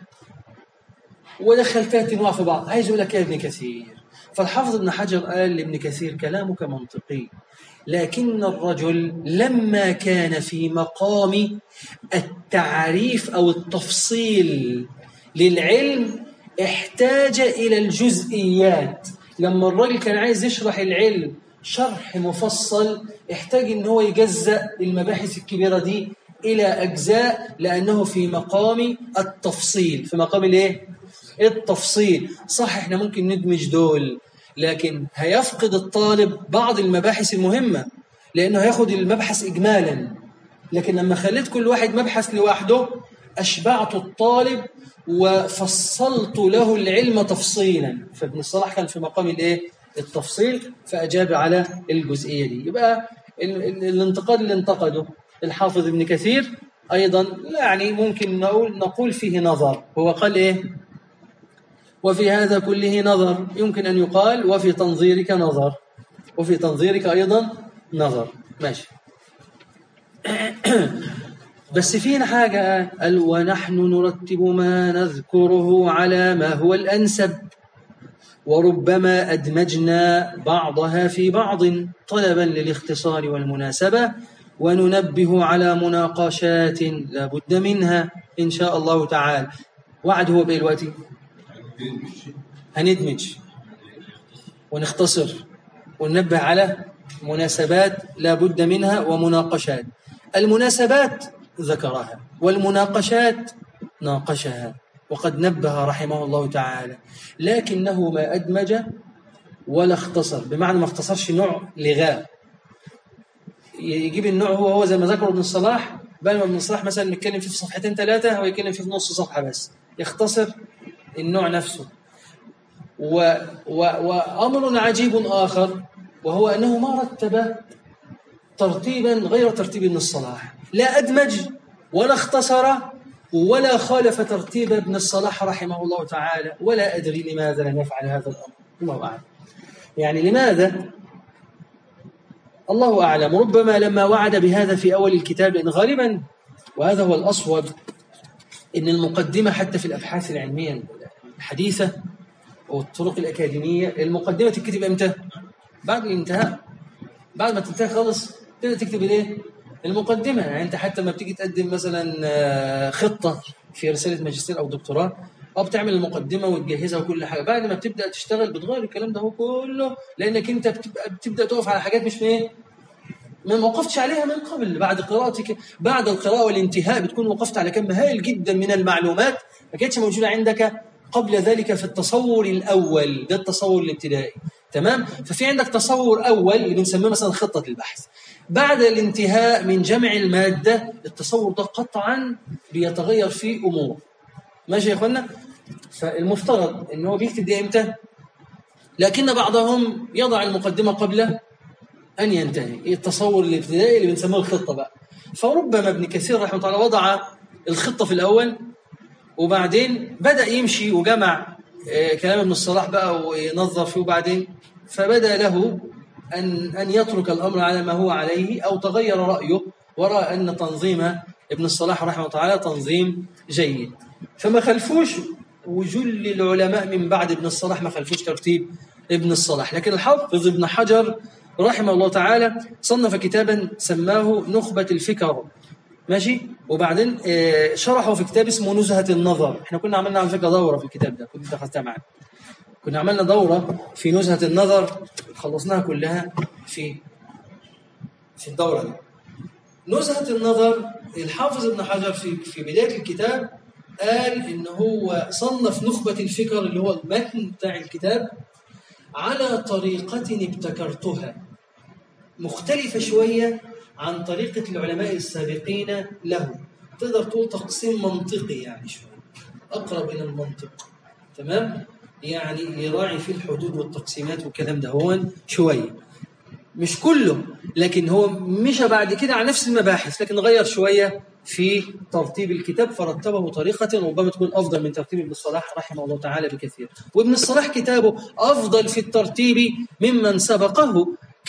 ودخل ثلاث انواع في بعض عايز يقول لك يا ابن كثير فالحافظ ابن حجر قال لابن كثير كلامك منطقي لكن الرجل لما كان في مقام التعريف او التفصيل للعلم احتاج الى الجزئيات لما الراجل كان عايز يشرح العلم شرح مفصل احتاج ان هو يجزأ المباحث الكبيره دي الى اجزاء لانه في مقام التفصيل في مقام الايه التفصيل صح احنا ممكن ندمج دول لكن هيفقد الطالب بعض المباحث المهمه لانه هياخد المبحث اجمالا لكن لما خليت كل واحد مبحث لوحده اشبعت الطالب وفصلت له العلم تفصيلا فابن الصلاح كان في مقام الايه التفصيل فاجاب على الجزئيه دي يبقى ال- ال- الانتقاد اللي انتقده الحافظ ابن كثير ايضا لا يعني ممكن نقول نقول فيه نظر هو قال ايه وفي هذا كله نظر يمكن ان يقال وفي تنظيرك نظر وفي تنظيرك ايضا نظر ماشي بس فينا حاجة قال ونحن نرتب ما نذكره على ما هو الأنسب وربما أدمجنا بعضها في بعض طلبا للاختصار والمناسبة وننبه على مناقشات لا بد منها إن شاء الله تعالى وعد هو بإيه الوقت هندمج ونختصر وننبه على مناسبات لا بد منها ومناقشات المناسبات ذكرها والمناقشات ناقشها وقد نبه رحمه الله تعالى لكنه ما أدمج ولا اختصر بمعنى ما اختصرش نوع لغاه يجيب النوع هو هو زي ما ذكر ابن الصلاح بل ابن الصلاح مثلا نتكلم فيه في صفحتين ثلاثة هو يتكلم فيه في نص صفحة بس يختصر النوع نفسه و و وأمر عجيب آخر وهو أنه ما رتب ترتيبا غير ترتيب ابن الصلاح لا أدمج ولا اختصر ولا خالف ترتيب ابن الصلاح رحمه الله تعالى ولا أدري لماذا لم يفعل هذا الأمر الله أعلم يعني لماذا الله أعلم ربما لما وعد بهذا في أول الكتاب لأن غالبا وهذا هو الأصوب إن المقدمة حتى في الأبحاث العلمية الحديثة والطرق الأكاديمية المقدمة تكتب إمتى؟ بعد الانتهاء بعد ما تنتهي خالص تبدأ تكتب الايه؟ المقدمة يعني أنت حتى ما بتيجي تقدم مثلا آه، خطة في رسالة ماجستير أو دكتوراه أو بتعمل المقدمة وتجهزها وكل حاجة بعد ما بتبدأ تشتغل بتغير الكلام ده هو كله لأنك أنت بتبقى بتبدأ تقف على حاجات مش ايه؟ ما وقفتش عليها من قبل بعد قراءتك بعد القراءة والانتهاء بتكون وقفت على كم هائل جدا من المعلومات ما كانتش موجودة عندك قبل ذلك في التصور الأول ده التصور الابتدائي تمام ففي عندك تصور أول اللي بنسميه مثلا خطة البحث بعد الانتهاء من جمع المادة التصور ده قطعا بيتغير فيه أمور ماشي يا اخوانا فالمفترض ان هو بيكتب دي امتى لكن بعضهم يضع المقدمة قبل أن ينتهي التصور الابتدائي اللي بنسميه الخطة بقى فربما ابن كثير رحمه الله وضع الخطة في الأول وبعدين بدأ يمشي وجمع آه، كلام ابن الصلاح بقى وينظر فيه وبعدين فبدا له أن أن يترك الأمر على ما هو عليه أو تغير رأيه ورأى أن تنظيم ابن الصلاح رحمه الله تعالى تنظيم جيد فما خلفوش وجل العلماء من بعد ابن الصلاح ما خلفوش ترتيب ابن الصلاح لكن الحافظ ابن حجر رحمه الله تعالى صنف كتابا سماه نخبة الفكر ماشي وبعدين آه، شرحه في كتاب اسمه نزهة النظر احنا كنا عملنا على فكرة دورة في الكتاب ده كنت دخلتها معانا كنا عملنا دورة في نزهة النظر خلصناها كلها في في الدورة دي نزهة النظر الحافظ ابن حجر في في بداية الكتاب قال إن هو صنف نخبة الفكر اللي هو المتن بتاع الكتاب على طريقة ابتكرتها مختلفة شوية عن طريقة العلماء السابقين له تقدر تقول تقسيم منطقي يعني شوية أقرب إلى المنطق تمام يعني يراعي في الحدود والتقسيمات والكلام ده هو شوية مش كله لكن هو مشى بعد كده على نفس المباحث لكن غير شوية في ترتيب الكتاب فرتبه طريقة ربما تكون أفضل من ترتيب ابن الصلاح رحمه الله تعالى بكثير وابن الصلاح كتابه أفضل في الترتيب ممن سبقه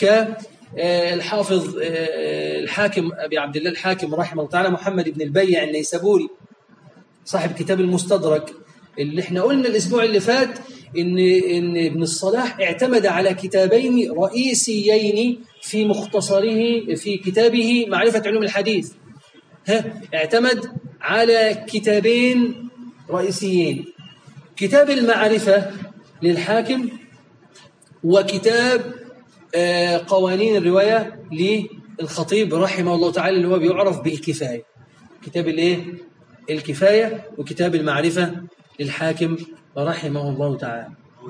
كالحافظ الحاكم أبي عبد الله الحاكم رحمه الله تعالى محمد بن البيع النيسابوري صاحب كتاب المستدرك اللي احنا قلنا الأسبوع اللي فات إن إن ابن الصلاح اعتمد على كتابين رئيسيين في مختصره في كتابه معرفة علوم الحديث ها اعتمد على كتابين رئيسيين كتاب المعرفة للحاكم وكتاب آه، قوانين الرواية للخطيب رحمه الله تعالى اللي هو بيعرف بالكفاية كتاب الايه الكفاية وكتاب المعرفة للحاكم رحمه الله تعالى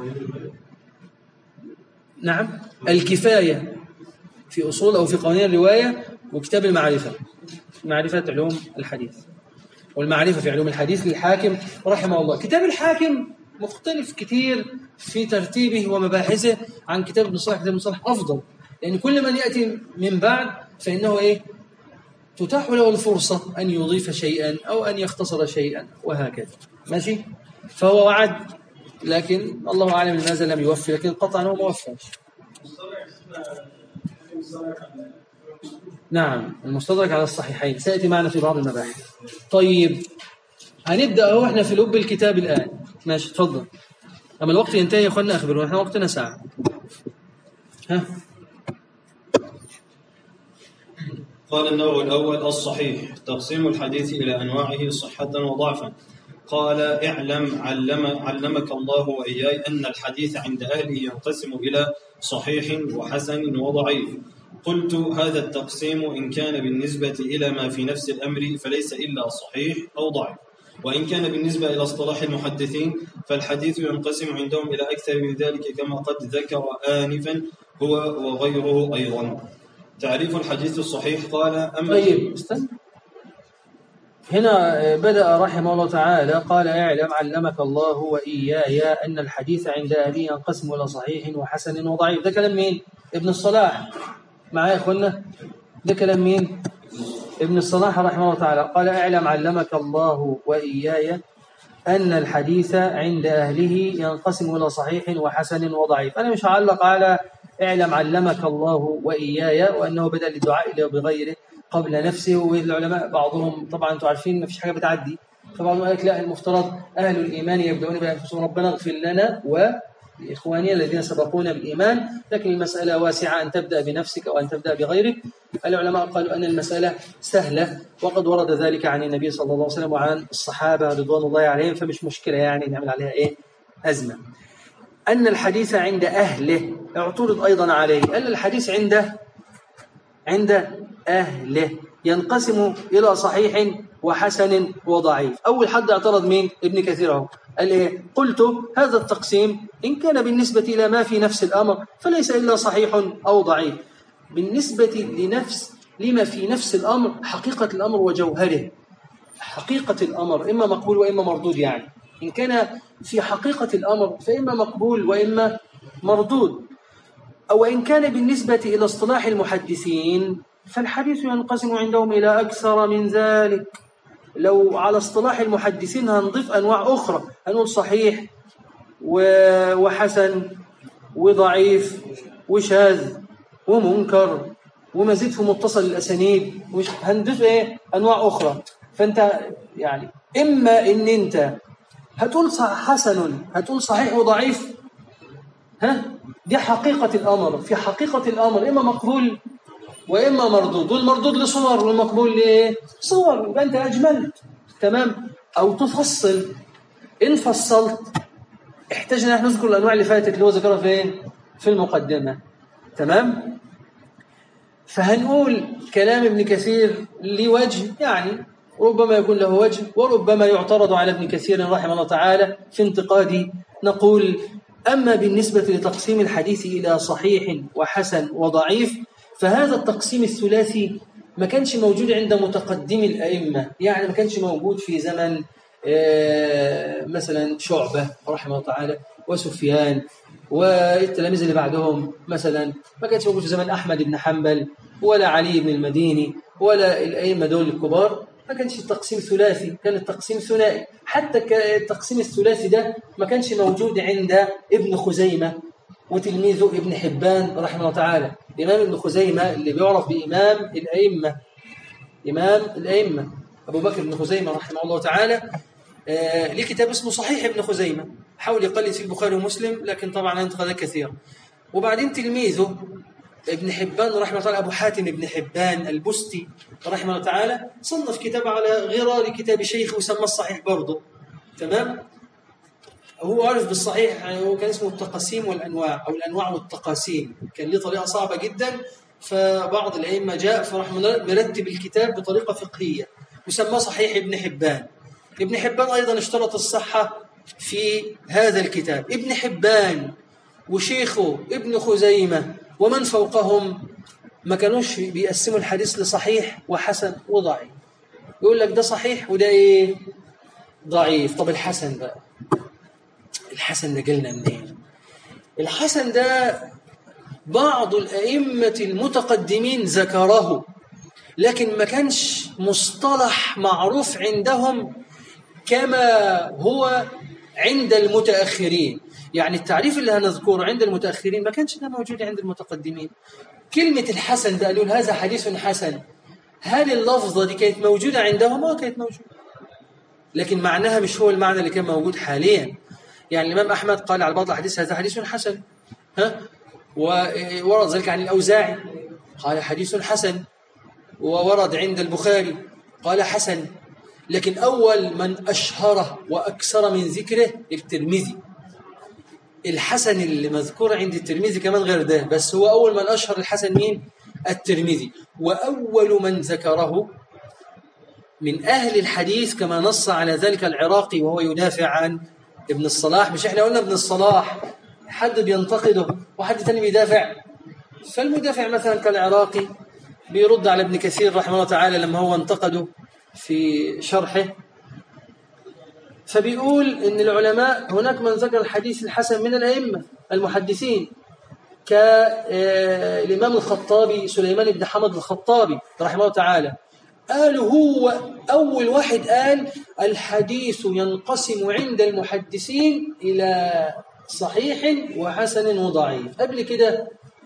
نعم الكفاية في أصول أو في قوانين الرواية وكتاب المعرفة معرفة علوم الحديث والمعرفة في علوم الحديث للحاكم رحمه الله كتاب الحاكم مختلف كثير في ترتيبه ومباحثه عن كتاب ابن صالح كتاب ابن صالح أفضل لأن كل من يأتي من بعد فإنه إيه تتاح له الفرصة أن يضيف شيئا أو أن يختصر شيئا وهكذا ماشي فهو وعد لكن الله أعلم لماذا لم يوفي لكن قطعا هو ما وفاش نعم المستدرك على الصحيحين سيأتي معنا في بعض المباحث طيب هنبدأ اهو احنا في لب الكتاب الآن ماشي تفضل أما الوقت ينتهي يا أخوانا أخبروا احنا وقتنا ساعة ها قال النوع الأول الصحيح تقسيم الحديث إلى أنواعه صحة وضعفا قال اعلم علم علمك الله وإياي أن الحديث عند أهله ينقسم إلى صحيح وحسن وضعيف قلت هذا التقسيم إن كان بالنسبة إلى ما في نفس الأمر فليس إلا صحيح أو ضعيف وإن كان بالنسبة إلى اصطلاح المحدثين فالحديث ينقسم عندهم إلى أكثر من ذلك كما قد ذكر آنفا هو وغيره أيضا تعريف الحديث الصحيح قال أما طيب استنى هنا بدأ رحمه الله تعالى قال اعلم علمك الله وإياي أن الحديث عند أهله ينقسم إلى صحيح وحسن وضعيف ده كلام مين؟ ابن الصلاح معايا يا اخوانا ده كلام مين ابن الصلاح رحمه الله تعالى قال اعلم علمك الله واياي ان الحديث عند اهله ينقسم الى صحيح وحسن وضعيف انا مش هعلق على اعلم علمك الله وإياي وأنه بدأ للدعاء إليه بغيره قبل نفسه والعلماء بعضهم طبعا أنتم عارفين ما فيش حاجة بتعدي فبعضهم قال لك لا المفترض أهل الإيمان يبدأون بأنفسهم ربنا اغفر لنا وإخواني الذين سبقونا بالإيمان لكن المسألة واسعة أن تبدأ بنفسك أو أن تبدأ بغيرك العلماء قالوا أن المسألة سهلة وقد ورد ذلك عن النبي صلى الله عليه وسلم وعن الصحابة رضوان الله عليهم فمش مشكلة يعني نعمل عليها إيه أزمة أن الحديث عند أهله اعترض أيضا عليه أن الحديث عند عند أهله ينقسم إلى صحيح وحسن وضعيف أول حد اعترض مين ابن كثير اهو قال إيه قلت هذا التقسيم إن كان بالنسبة إلى ما في نفس الأمر فليس إلا صحيح أو ضعيف بالنسبة لنفس لما في نفس الأمر حقيقة الأمر وجوهره حقيقة الأمر إما مقبول وإما مردود يعني إن كان في حقيقة الأمر فإما مقبول وإما مردود أو إن كان بالنسبة إلى اصطلاح المحدثين فالحديث ينقسم عندهم إلى أكثر من ذلك لو على اصطلاح المحدثين هنضيف أنواع أخرى هنقول صحيح وحسن وضعيف وشاذ ومنكر ومزيد في متصل الأسانيد هنضيف إيه أنواع أخرى فأنت يعني إما إن أنت هتقول حسن هتقول صحيح وضعيف ها دي حقيقة الأمر في حقيقة الأمر إما مقبول وإما مردود والمردود لصور والمقبول لإيه صور يبقى أنت أجملت تمام أو تفصل إن فصلت احتاجنا نحن نذكر الأنواع اللي فاتت اللي هو ذكرها فين في المقدمة تمام فهنقول كلام ابن كثير لوجه يعني ربما يكون له وجه وربما يعترض على ابن كثير رحمه الله تعالى في انتقاد نقول أما بالنسبة لتقسيم الحديث إلى صحيح وحسن وضعيف فهذا التقسيم الثلاثي ما كانش موجود عند متقدم الأئمة يعني ما كانش موجود في زمن مثلا شعبة رحمه الله تعالى وسفيان والتلاميذ اللي بعدهم مثلا ما كانش موجود في زمن أحمد بن حنبل ولا علي بن المديني ولا الأئمة دول الكبار ما كانش التقسيم ثلاثي كان التقسيم ثنائي حتى التقسيم الثلاثي ده ما كانش موجود عند ابن خزيمة وتلميذه ابن حبان رحمه الله تعالى الإمام ابن خزيمة اللي بيعرف بإمام الأئمة إمام الأئمة أبو بكر بن خزيمة رحمه الله تعالى آه ليه كتاب اسمه صحيح ابن خزيمة حاول يقلد في البخاري ومسلم لكن طبعا انتقادات كثيرة وبعدين تلميذه ابن حبان رحمه الله تعالى أبو حاتم ابن حبان البستي رحمه الله تعالى صنف كتاب على غرار كتاب شيخ وسمى الصحيح برضه تمام هو عارف بالصحيح يعني هو كان اسمه التقاسيم والأنواع أو الأنواع والتقاسيم كان له طريقة صعبة جدا فبعض الأئمة جاء فرحمه الله مرتب الكتاب بطريقة فقهية وسماه صحيح ابن حبان ابن حبان أيضا اشترط الصحة في هذا الكتاب ابن حبان وشيخه ابن خزيمة ومن فوقهم ما كانوش بيقسموا الحديث لصحيح وحسن وضعيف يقول لك ده صحيح وده ايه ضعيف طب الحسن بقى الحسن ده جالنا منين الحسن ده بعض الأئمة المتقدمين ذكره لكن ما كانش مصطلح معروف عندهم كما هو عند المتأخرين يعني التعريف اللي هنذكره عند المتأخرين ما كانش ده موجود عند المتقدمين كلمة الحسن ده قالوا هذا حديث حسن هل اللفظة دي كانت موجودة عندهم؟ اه كانت موجودة لكن معناها مش هو المعنى اللي كان موجود حاليا يعني الإمام أحمد قال على بعض الحديث هذا حديث حسن ها وورد ذلك عن الأوزاعي قال حديث حسن وورد عند البخاري قال حسن لكن أول من أشهره وأكثر من ذكره الترمذي الحسن اللي مذكور عند الترمذي كمان غير ده بس هو أول من أشهر الحسن مين؟ الترمذي وأول من ذكره من أهل الحديث كما نص على ذلك العراقي وهو يدافع عن ابن الصلاح مش احنا قلنا ابن الصلاح حد بينتقده وحد تاني بيدافع فالمدافع مثلا كالعراقي بيرد على ابن كثير رحمه الله تعالى لما هو انتقده في شرحه فبيقول ان العلماء هناك من ذكر الحديث الحسن من الائمه المحدثين كالامام الخطابي سليمان بن حمد الخطابي رحمه الله تعالى قال هو أول واحد قال الحديث ينقسم عند المحدثين إلى صحيح وحسن وضعيف قبل كده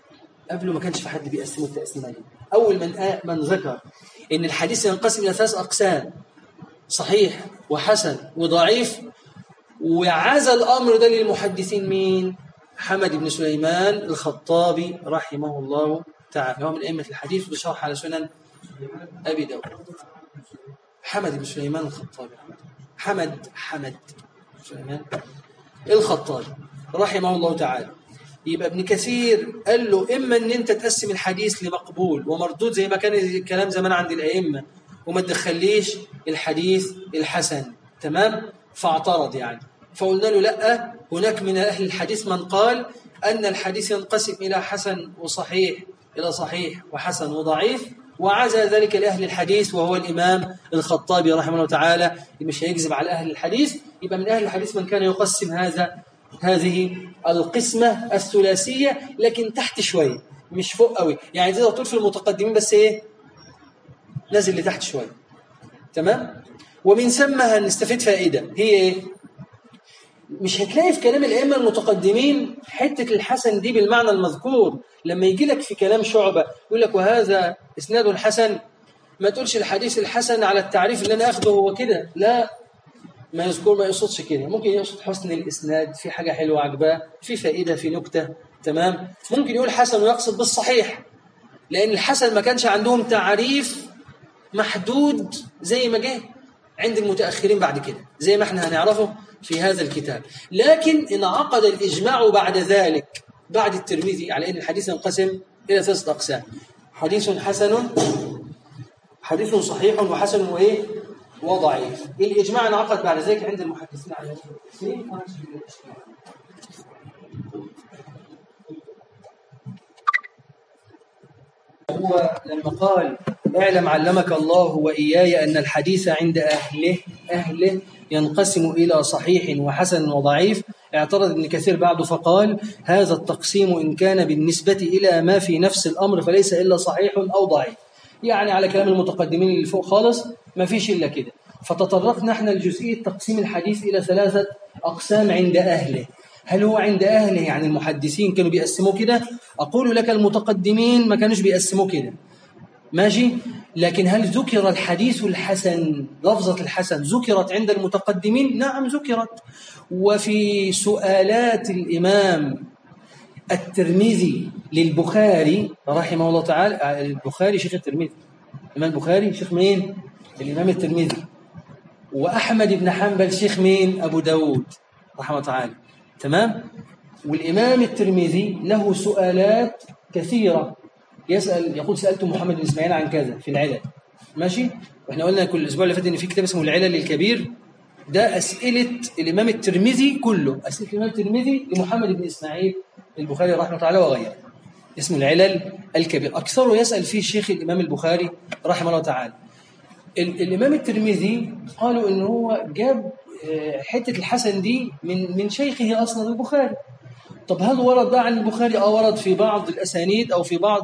قبله ما كانش في حد بيقسمه التقسيمه دي اول من آ- من ذكر ان الحديث ينقسم الى ثلاث اقسام صحيح وحسن وضعيف وعزى الامر ده للمحدثين مين حمد بن سليمان الخطابي رحمه الله تعالى هو من ائمه الحديث بشرح على سنن ابي داود حمد بن سليمان الخطابي حمد حمد سليمان الخطابي رحمه الله تعالى يبقى ابن كثير قال له اما ان انت تقسم الحديث لمقبول ومردود زي ما كان الكلام زمان عند الائمه وما تدخليش الحديث الحسن تمام فاعترض يعني فقلنا له لا هناك من اهل الحديث من قال ان الحديث ينقسم الى حسن وصحيح الى صحيح وحسن وضعيف وعزى ذلك لاهل الحديث وهو الامام الخطابي رحمه الله تعالى مش هيكذب على اهل الحديث يبقى من اهل الحديث من كان يقسم هذا هذه القسمة الثلاثية لكن تحت شوية مش فوق قوي يعني تقدر تقول في المتقدمين بس ايه نازل لتحت شوية تمام ومن ثم هنستفيد فائدة هي ايه مش هتلاقي في كلام الأئمة المتقدمين حتة الحسن دي بالمعنى المذكور لما يجي لك في كلام شعبة يقول لك وهذا إسناد الحسن ما تقولش الحديث الحسن على التعريف اللي أنا أخده هو كده لا ما يذكر ما يقصدش كده ممكن يقصد حسن الإسناد في حاجة حلوة عجباه في فائدة في نكتة تمام ممكن يقول حسن ويقصد بالصحيح لأن الحسن ما كانش عندهم تعريف محدود زي ما جه عند المتأخرين بعد كده زي ما احنا هنعرفه في هذا الكتاب لكن انعقد الإجماع بعد ذلك بعد الترمذي على أن الحديث ينقسم إلى ثلاثة أقسام حديث حسن حديث صحيح وحسن وإيه وضعيف الإجماع انعقد بعد ذلك عند المحدثين على هو لما قال اعلم علمك الله وإياي أن الحديث عند أهله أهله ينقسم إلى صحيح وحسن وضعيف اعترض ابن كثير بعده فقال هذا التقسيم إن كان بالنسبة إلى ما في نفس الأمر فليس إلا صحيح أو ضعيف يعني على كلام المتقدمين اللي فوق خالص ما فيش إلا كده فتطرقنا احنا لجزئية تقسيم الحديث إلى ثلاثة أقسام عند أهله هل هو عند أهله يعني المحدثين كانوا بيقسموه كده أقول لك المتقدمين ما كانوش بيقسموه كده ماشي لكن هل ذكر الحديث الحسن لفظة الحسن ذكرت عند المتقدمين نعم ذكرت وفي سؤالات الإمام الترمذي للبخاري رحمه الله تعالى البخاري شيخ الترمذي الإمام البخاري شيخ مين؟ الإمام الترمذي وأحمد بن حنبل شيخ مين؟ أبو داود رحمه الله تعالى تمام؟ والإمام الترمذي له سؤالات كثيرة يسأل يقول سألت محمد بن إسماعيل عن كذا في العلل ماشي؟ واحنا قلنا كل الأسبوع اللي فات إن في كتاب اسمه العلل الكبير ده أسئلة الإمام الترمذي كله أسئلة الإمام الترمذي لمحمد بن إسماعيل البخاري رحمه الله تعالى وغيره اسمه العلل الكبير أكثره يسأل فيه الشيخ الإمام البخاري رحمه الله تعالى ال الإمام الترمذي قالوا إن هو جاب حتة الحسن دي من من شيخه أصلا البخاري طب هل ورد بقى عن البخاري أو ورد في بعض الأسانيد أو في بعض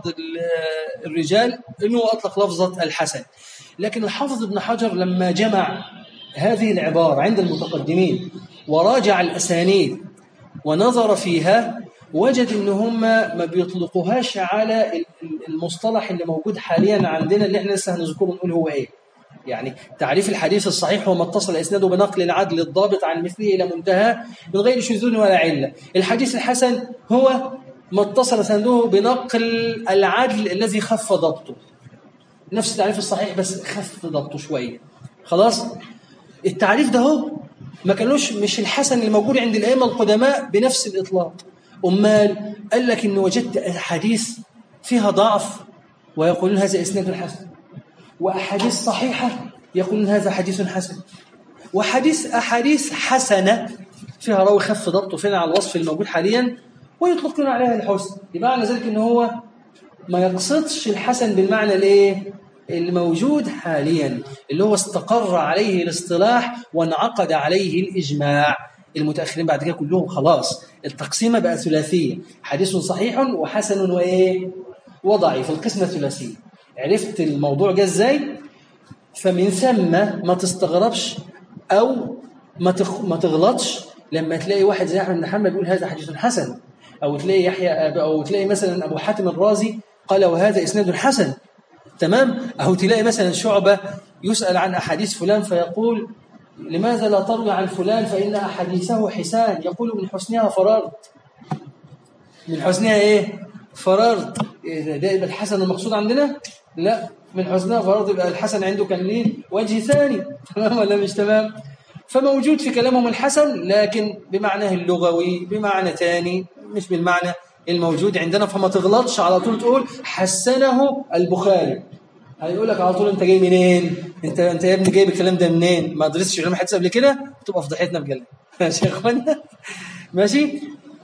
الرجال إنه أطلق لفظة الحسن لكن الحافظ ابن حجر لما جمع هذه العبارة عند المتقدمين وراجع الأسانيد ونظر فيها وجد ان هم ما بيطلقوهاش على المصطلح اللي موجود حاليا عندنا اللي احنا لسه هنذكره ونقول هو ايه يعني تعريف الحديث الصحيح هو ما اتصل اسناده بنقل العدل الضابط عن مثله الى منتهى من غير شذوذ ولا عله الحديث الحسن هو ما اتصل سنده بنقل العدل الذي خف ضبطه نفس التعريف الصحيح بس خف ضبطه شويه خلاص التعريف ده هو ما كانوش مش الحسن الموجود عند الائمه القدماء بنفس الاطلاق امال قال لك ان وجدت احاديث فيها ضعف ويقولون هذا اسناد حسن واحاديث صحيحه يقولون هذا حديث حسن وحديث احاديث حسنه فيها راوي خف ضبطه فينا على الوصف الموجود حاليا ويطلقون عليها الحسن بمعنى ذلك ان هو ما يقصدش الحسن بالمعنى الايه الموجود حاليا اللي هو استقر عليه الاصطلاح وانعقد عليه الإجماع المتأخرين بعد كده كلهم خلاص التقسيمة بقى ثلاثية حديث صحيح وحسن وإيه وضعيف القسمة ثلاثية عرفت الموضوع جه ازاي فمن ثم ما تستغربش أو ما تخ... ما تغلطش لما تلاقي واحد زي أحمد بن حنبل بيقول هذا حديث حسن أو تلاقي يحيى أو تلاقي مثلا أبو حاتم الرازي قال وهذا إسناد حسن تمام أو تلاقي مثلا شعبة يسأل عن أحاديث فلان فيقول لماذا لا تروي عن فلان فإن أحاديثه حسان يقول من حسنها فررت من حسنها إيه فررت إيه ده يبقى الحسن المقصود عندنا لا من حسنها فررت يبقى الحسن عنده كان ليه وجه ثاني تمام ولا مش تمام فموجود في كلامهم الحسن لكن بمعناه اللغوي بمعنى ثاني مش بالمعنى الموجود عندنا فما تغلطش على طول تقول حسنه البخاري هيقول لك على طول انت جاي منين انت انت يا ابني جايب الكلام ده منين ما درستش علوم الحديث قبل كده تبقى فضحتنا بجد ماشي يا اخوانا ماشي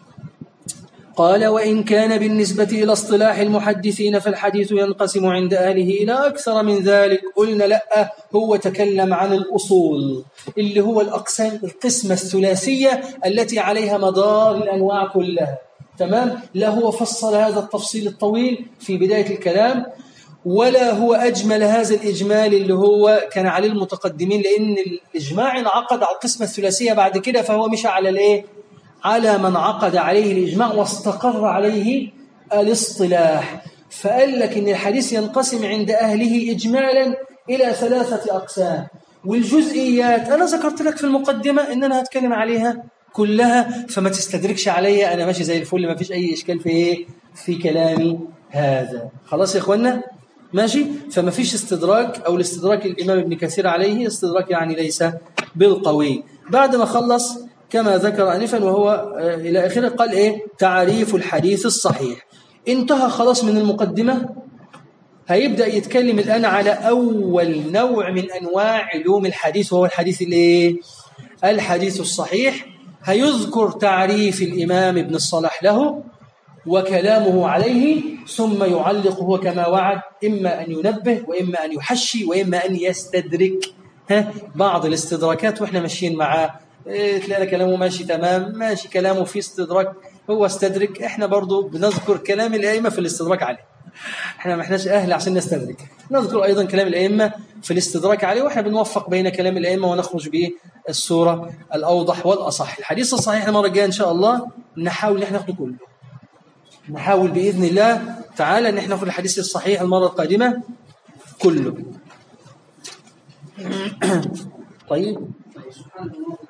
قال وإن كان بالنسبة إلى اصطلاح المحدثين فالحديث ينقسم عند أهله إلى أكثر من ذلك قلنا لا هو تكلم عن الأصول اللي هو الأقسام القسمة الثلاثية التي عليها مدار الأنواع كلها تمام لا هو فصل هذا التفصيل الطويل في بداية الكلام ولا هو أجمل هذا الإجمال اللي هو كان عليه المتقدمين لأن الإجماع انعقد على القسمة الثلاثية بعد كده فهو مشى على الإيه؟ على من عقد عليه الإجماع واستقر عليه الاصطلاح فقال لك إن الحديث ينقسم عند أهله إجمالا إلى ثلاثة أقسام والجزئيات أنا ذكرت لك في المقدمة إن أنا هتكلم عليها كلها فما تستدركش عليا أنا ماشي زي الفل ما فيش أي إشكال في إيه في كلامي هذا خلاص يا إخوانا ماشي فما فيش استدراك أو الاستدراك الإمام ابن كثير عليه استدراك يعني ليس بالقوي بعد ما خلص كما ذكر أنفا وهو إلى آخره قال إيه تعريف الحديث الصحيح انتهى خلاص من المقدمة هيبدأ يتكلم الآن على أول نوع من أنواع علوم الحديث وهو الحديث الإيه الحديث الصحيح هيذكر تعريف الإمام ابن الصلاح له وكلامه عليه ثم يعلق هو كما وعد إما أن ينبه وإما أن يحشي وإما أن يستدرك ها بعض الاستدراكات وإحنا ماشيين معاه إيه تلاقي كلامه ماشي تمام ماشي كلامه في استدراك هو استدرك احنا برضو بنذكر كلام الأئمة في الاستدراك عليه احنا ما احناش أهل عشان نستدرك نذكر أيضا كلام الأئمة في الاستدراك عليه واحنا بنوفق بين كلام الأئمة ونخرج به الصورة الأوضح والأصح الحديث الصحيح المرة الجاية إن شاء الله نحاول ان احنا ناخده كله نحاول بإذن الله تعالى ان احنا ناخد الحديث الصحيح المرة القادمة كله طيب سبحان الله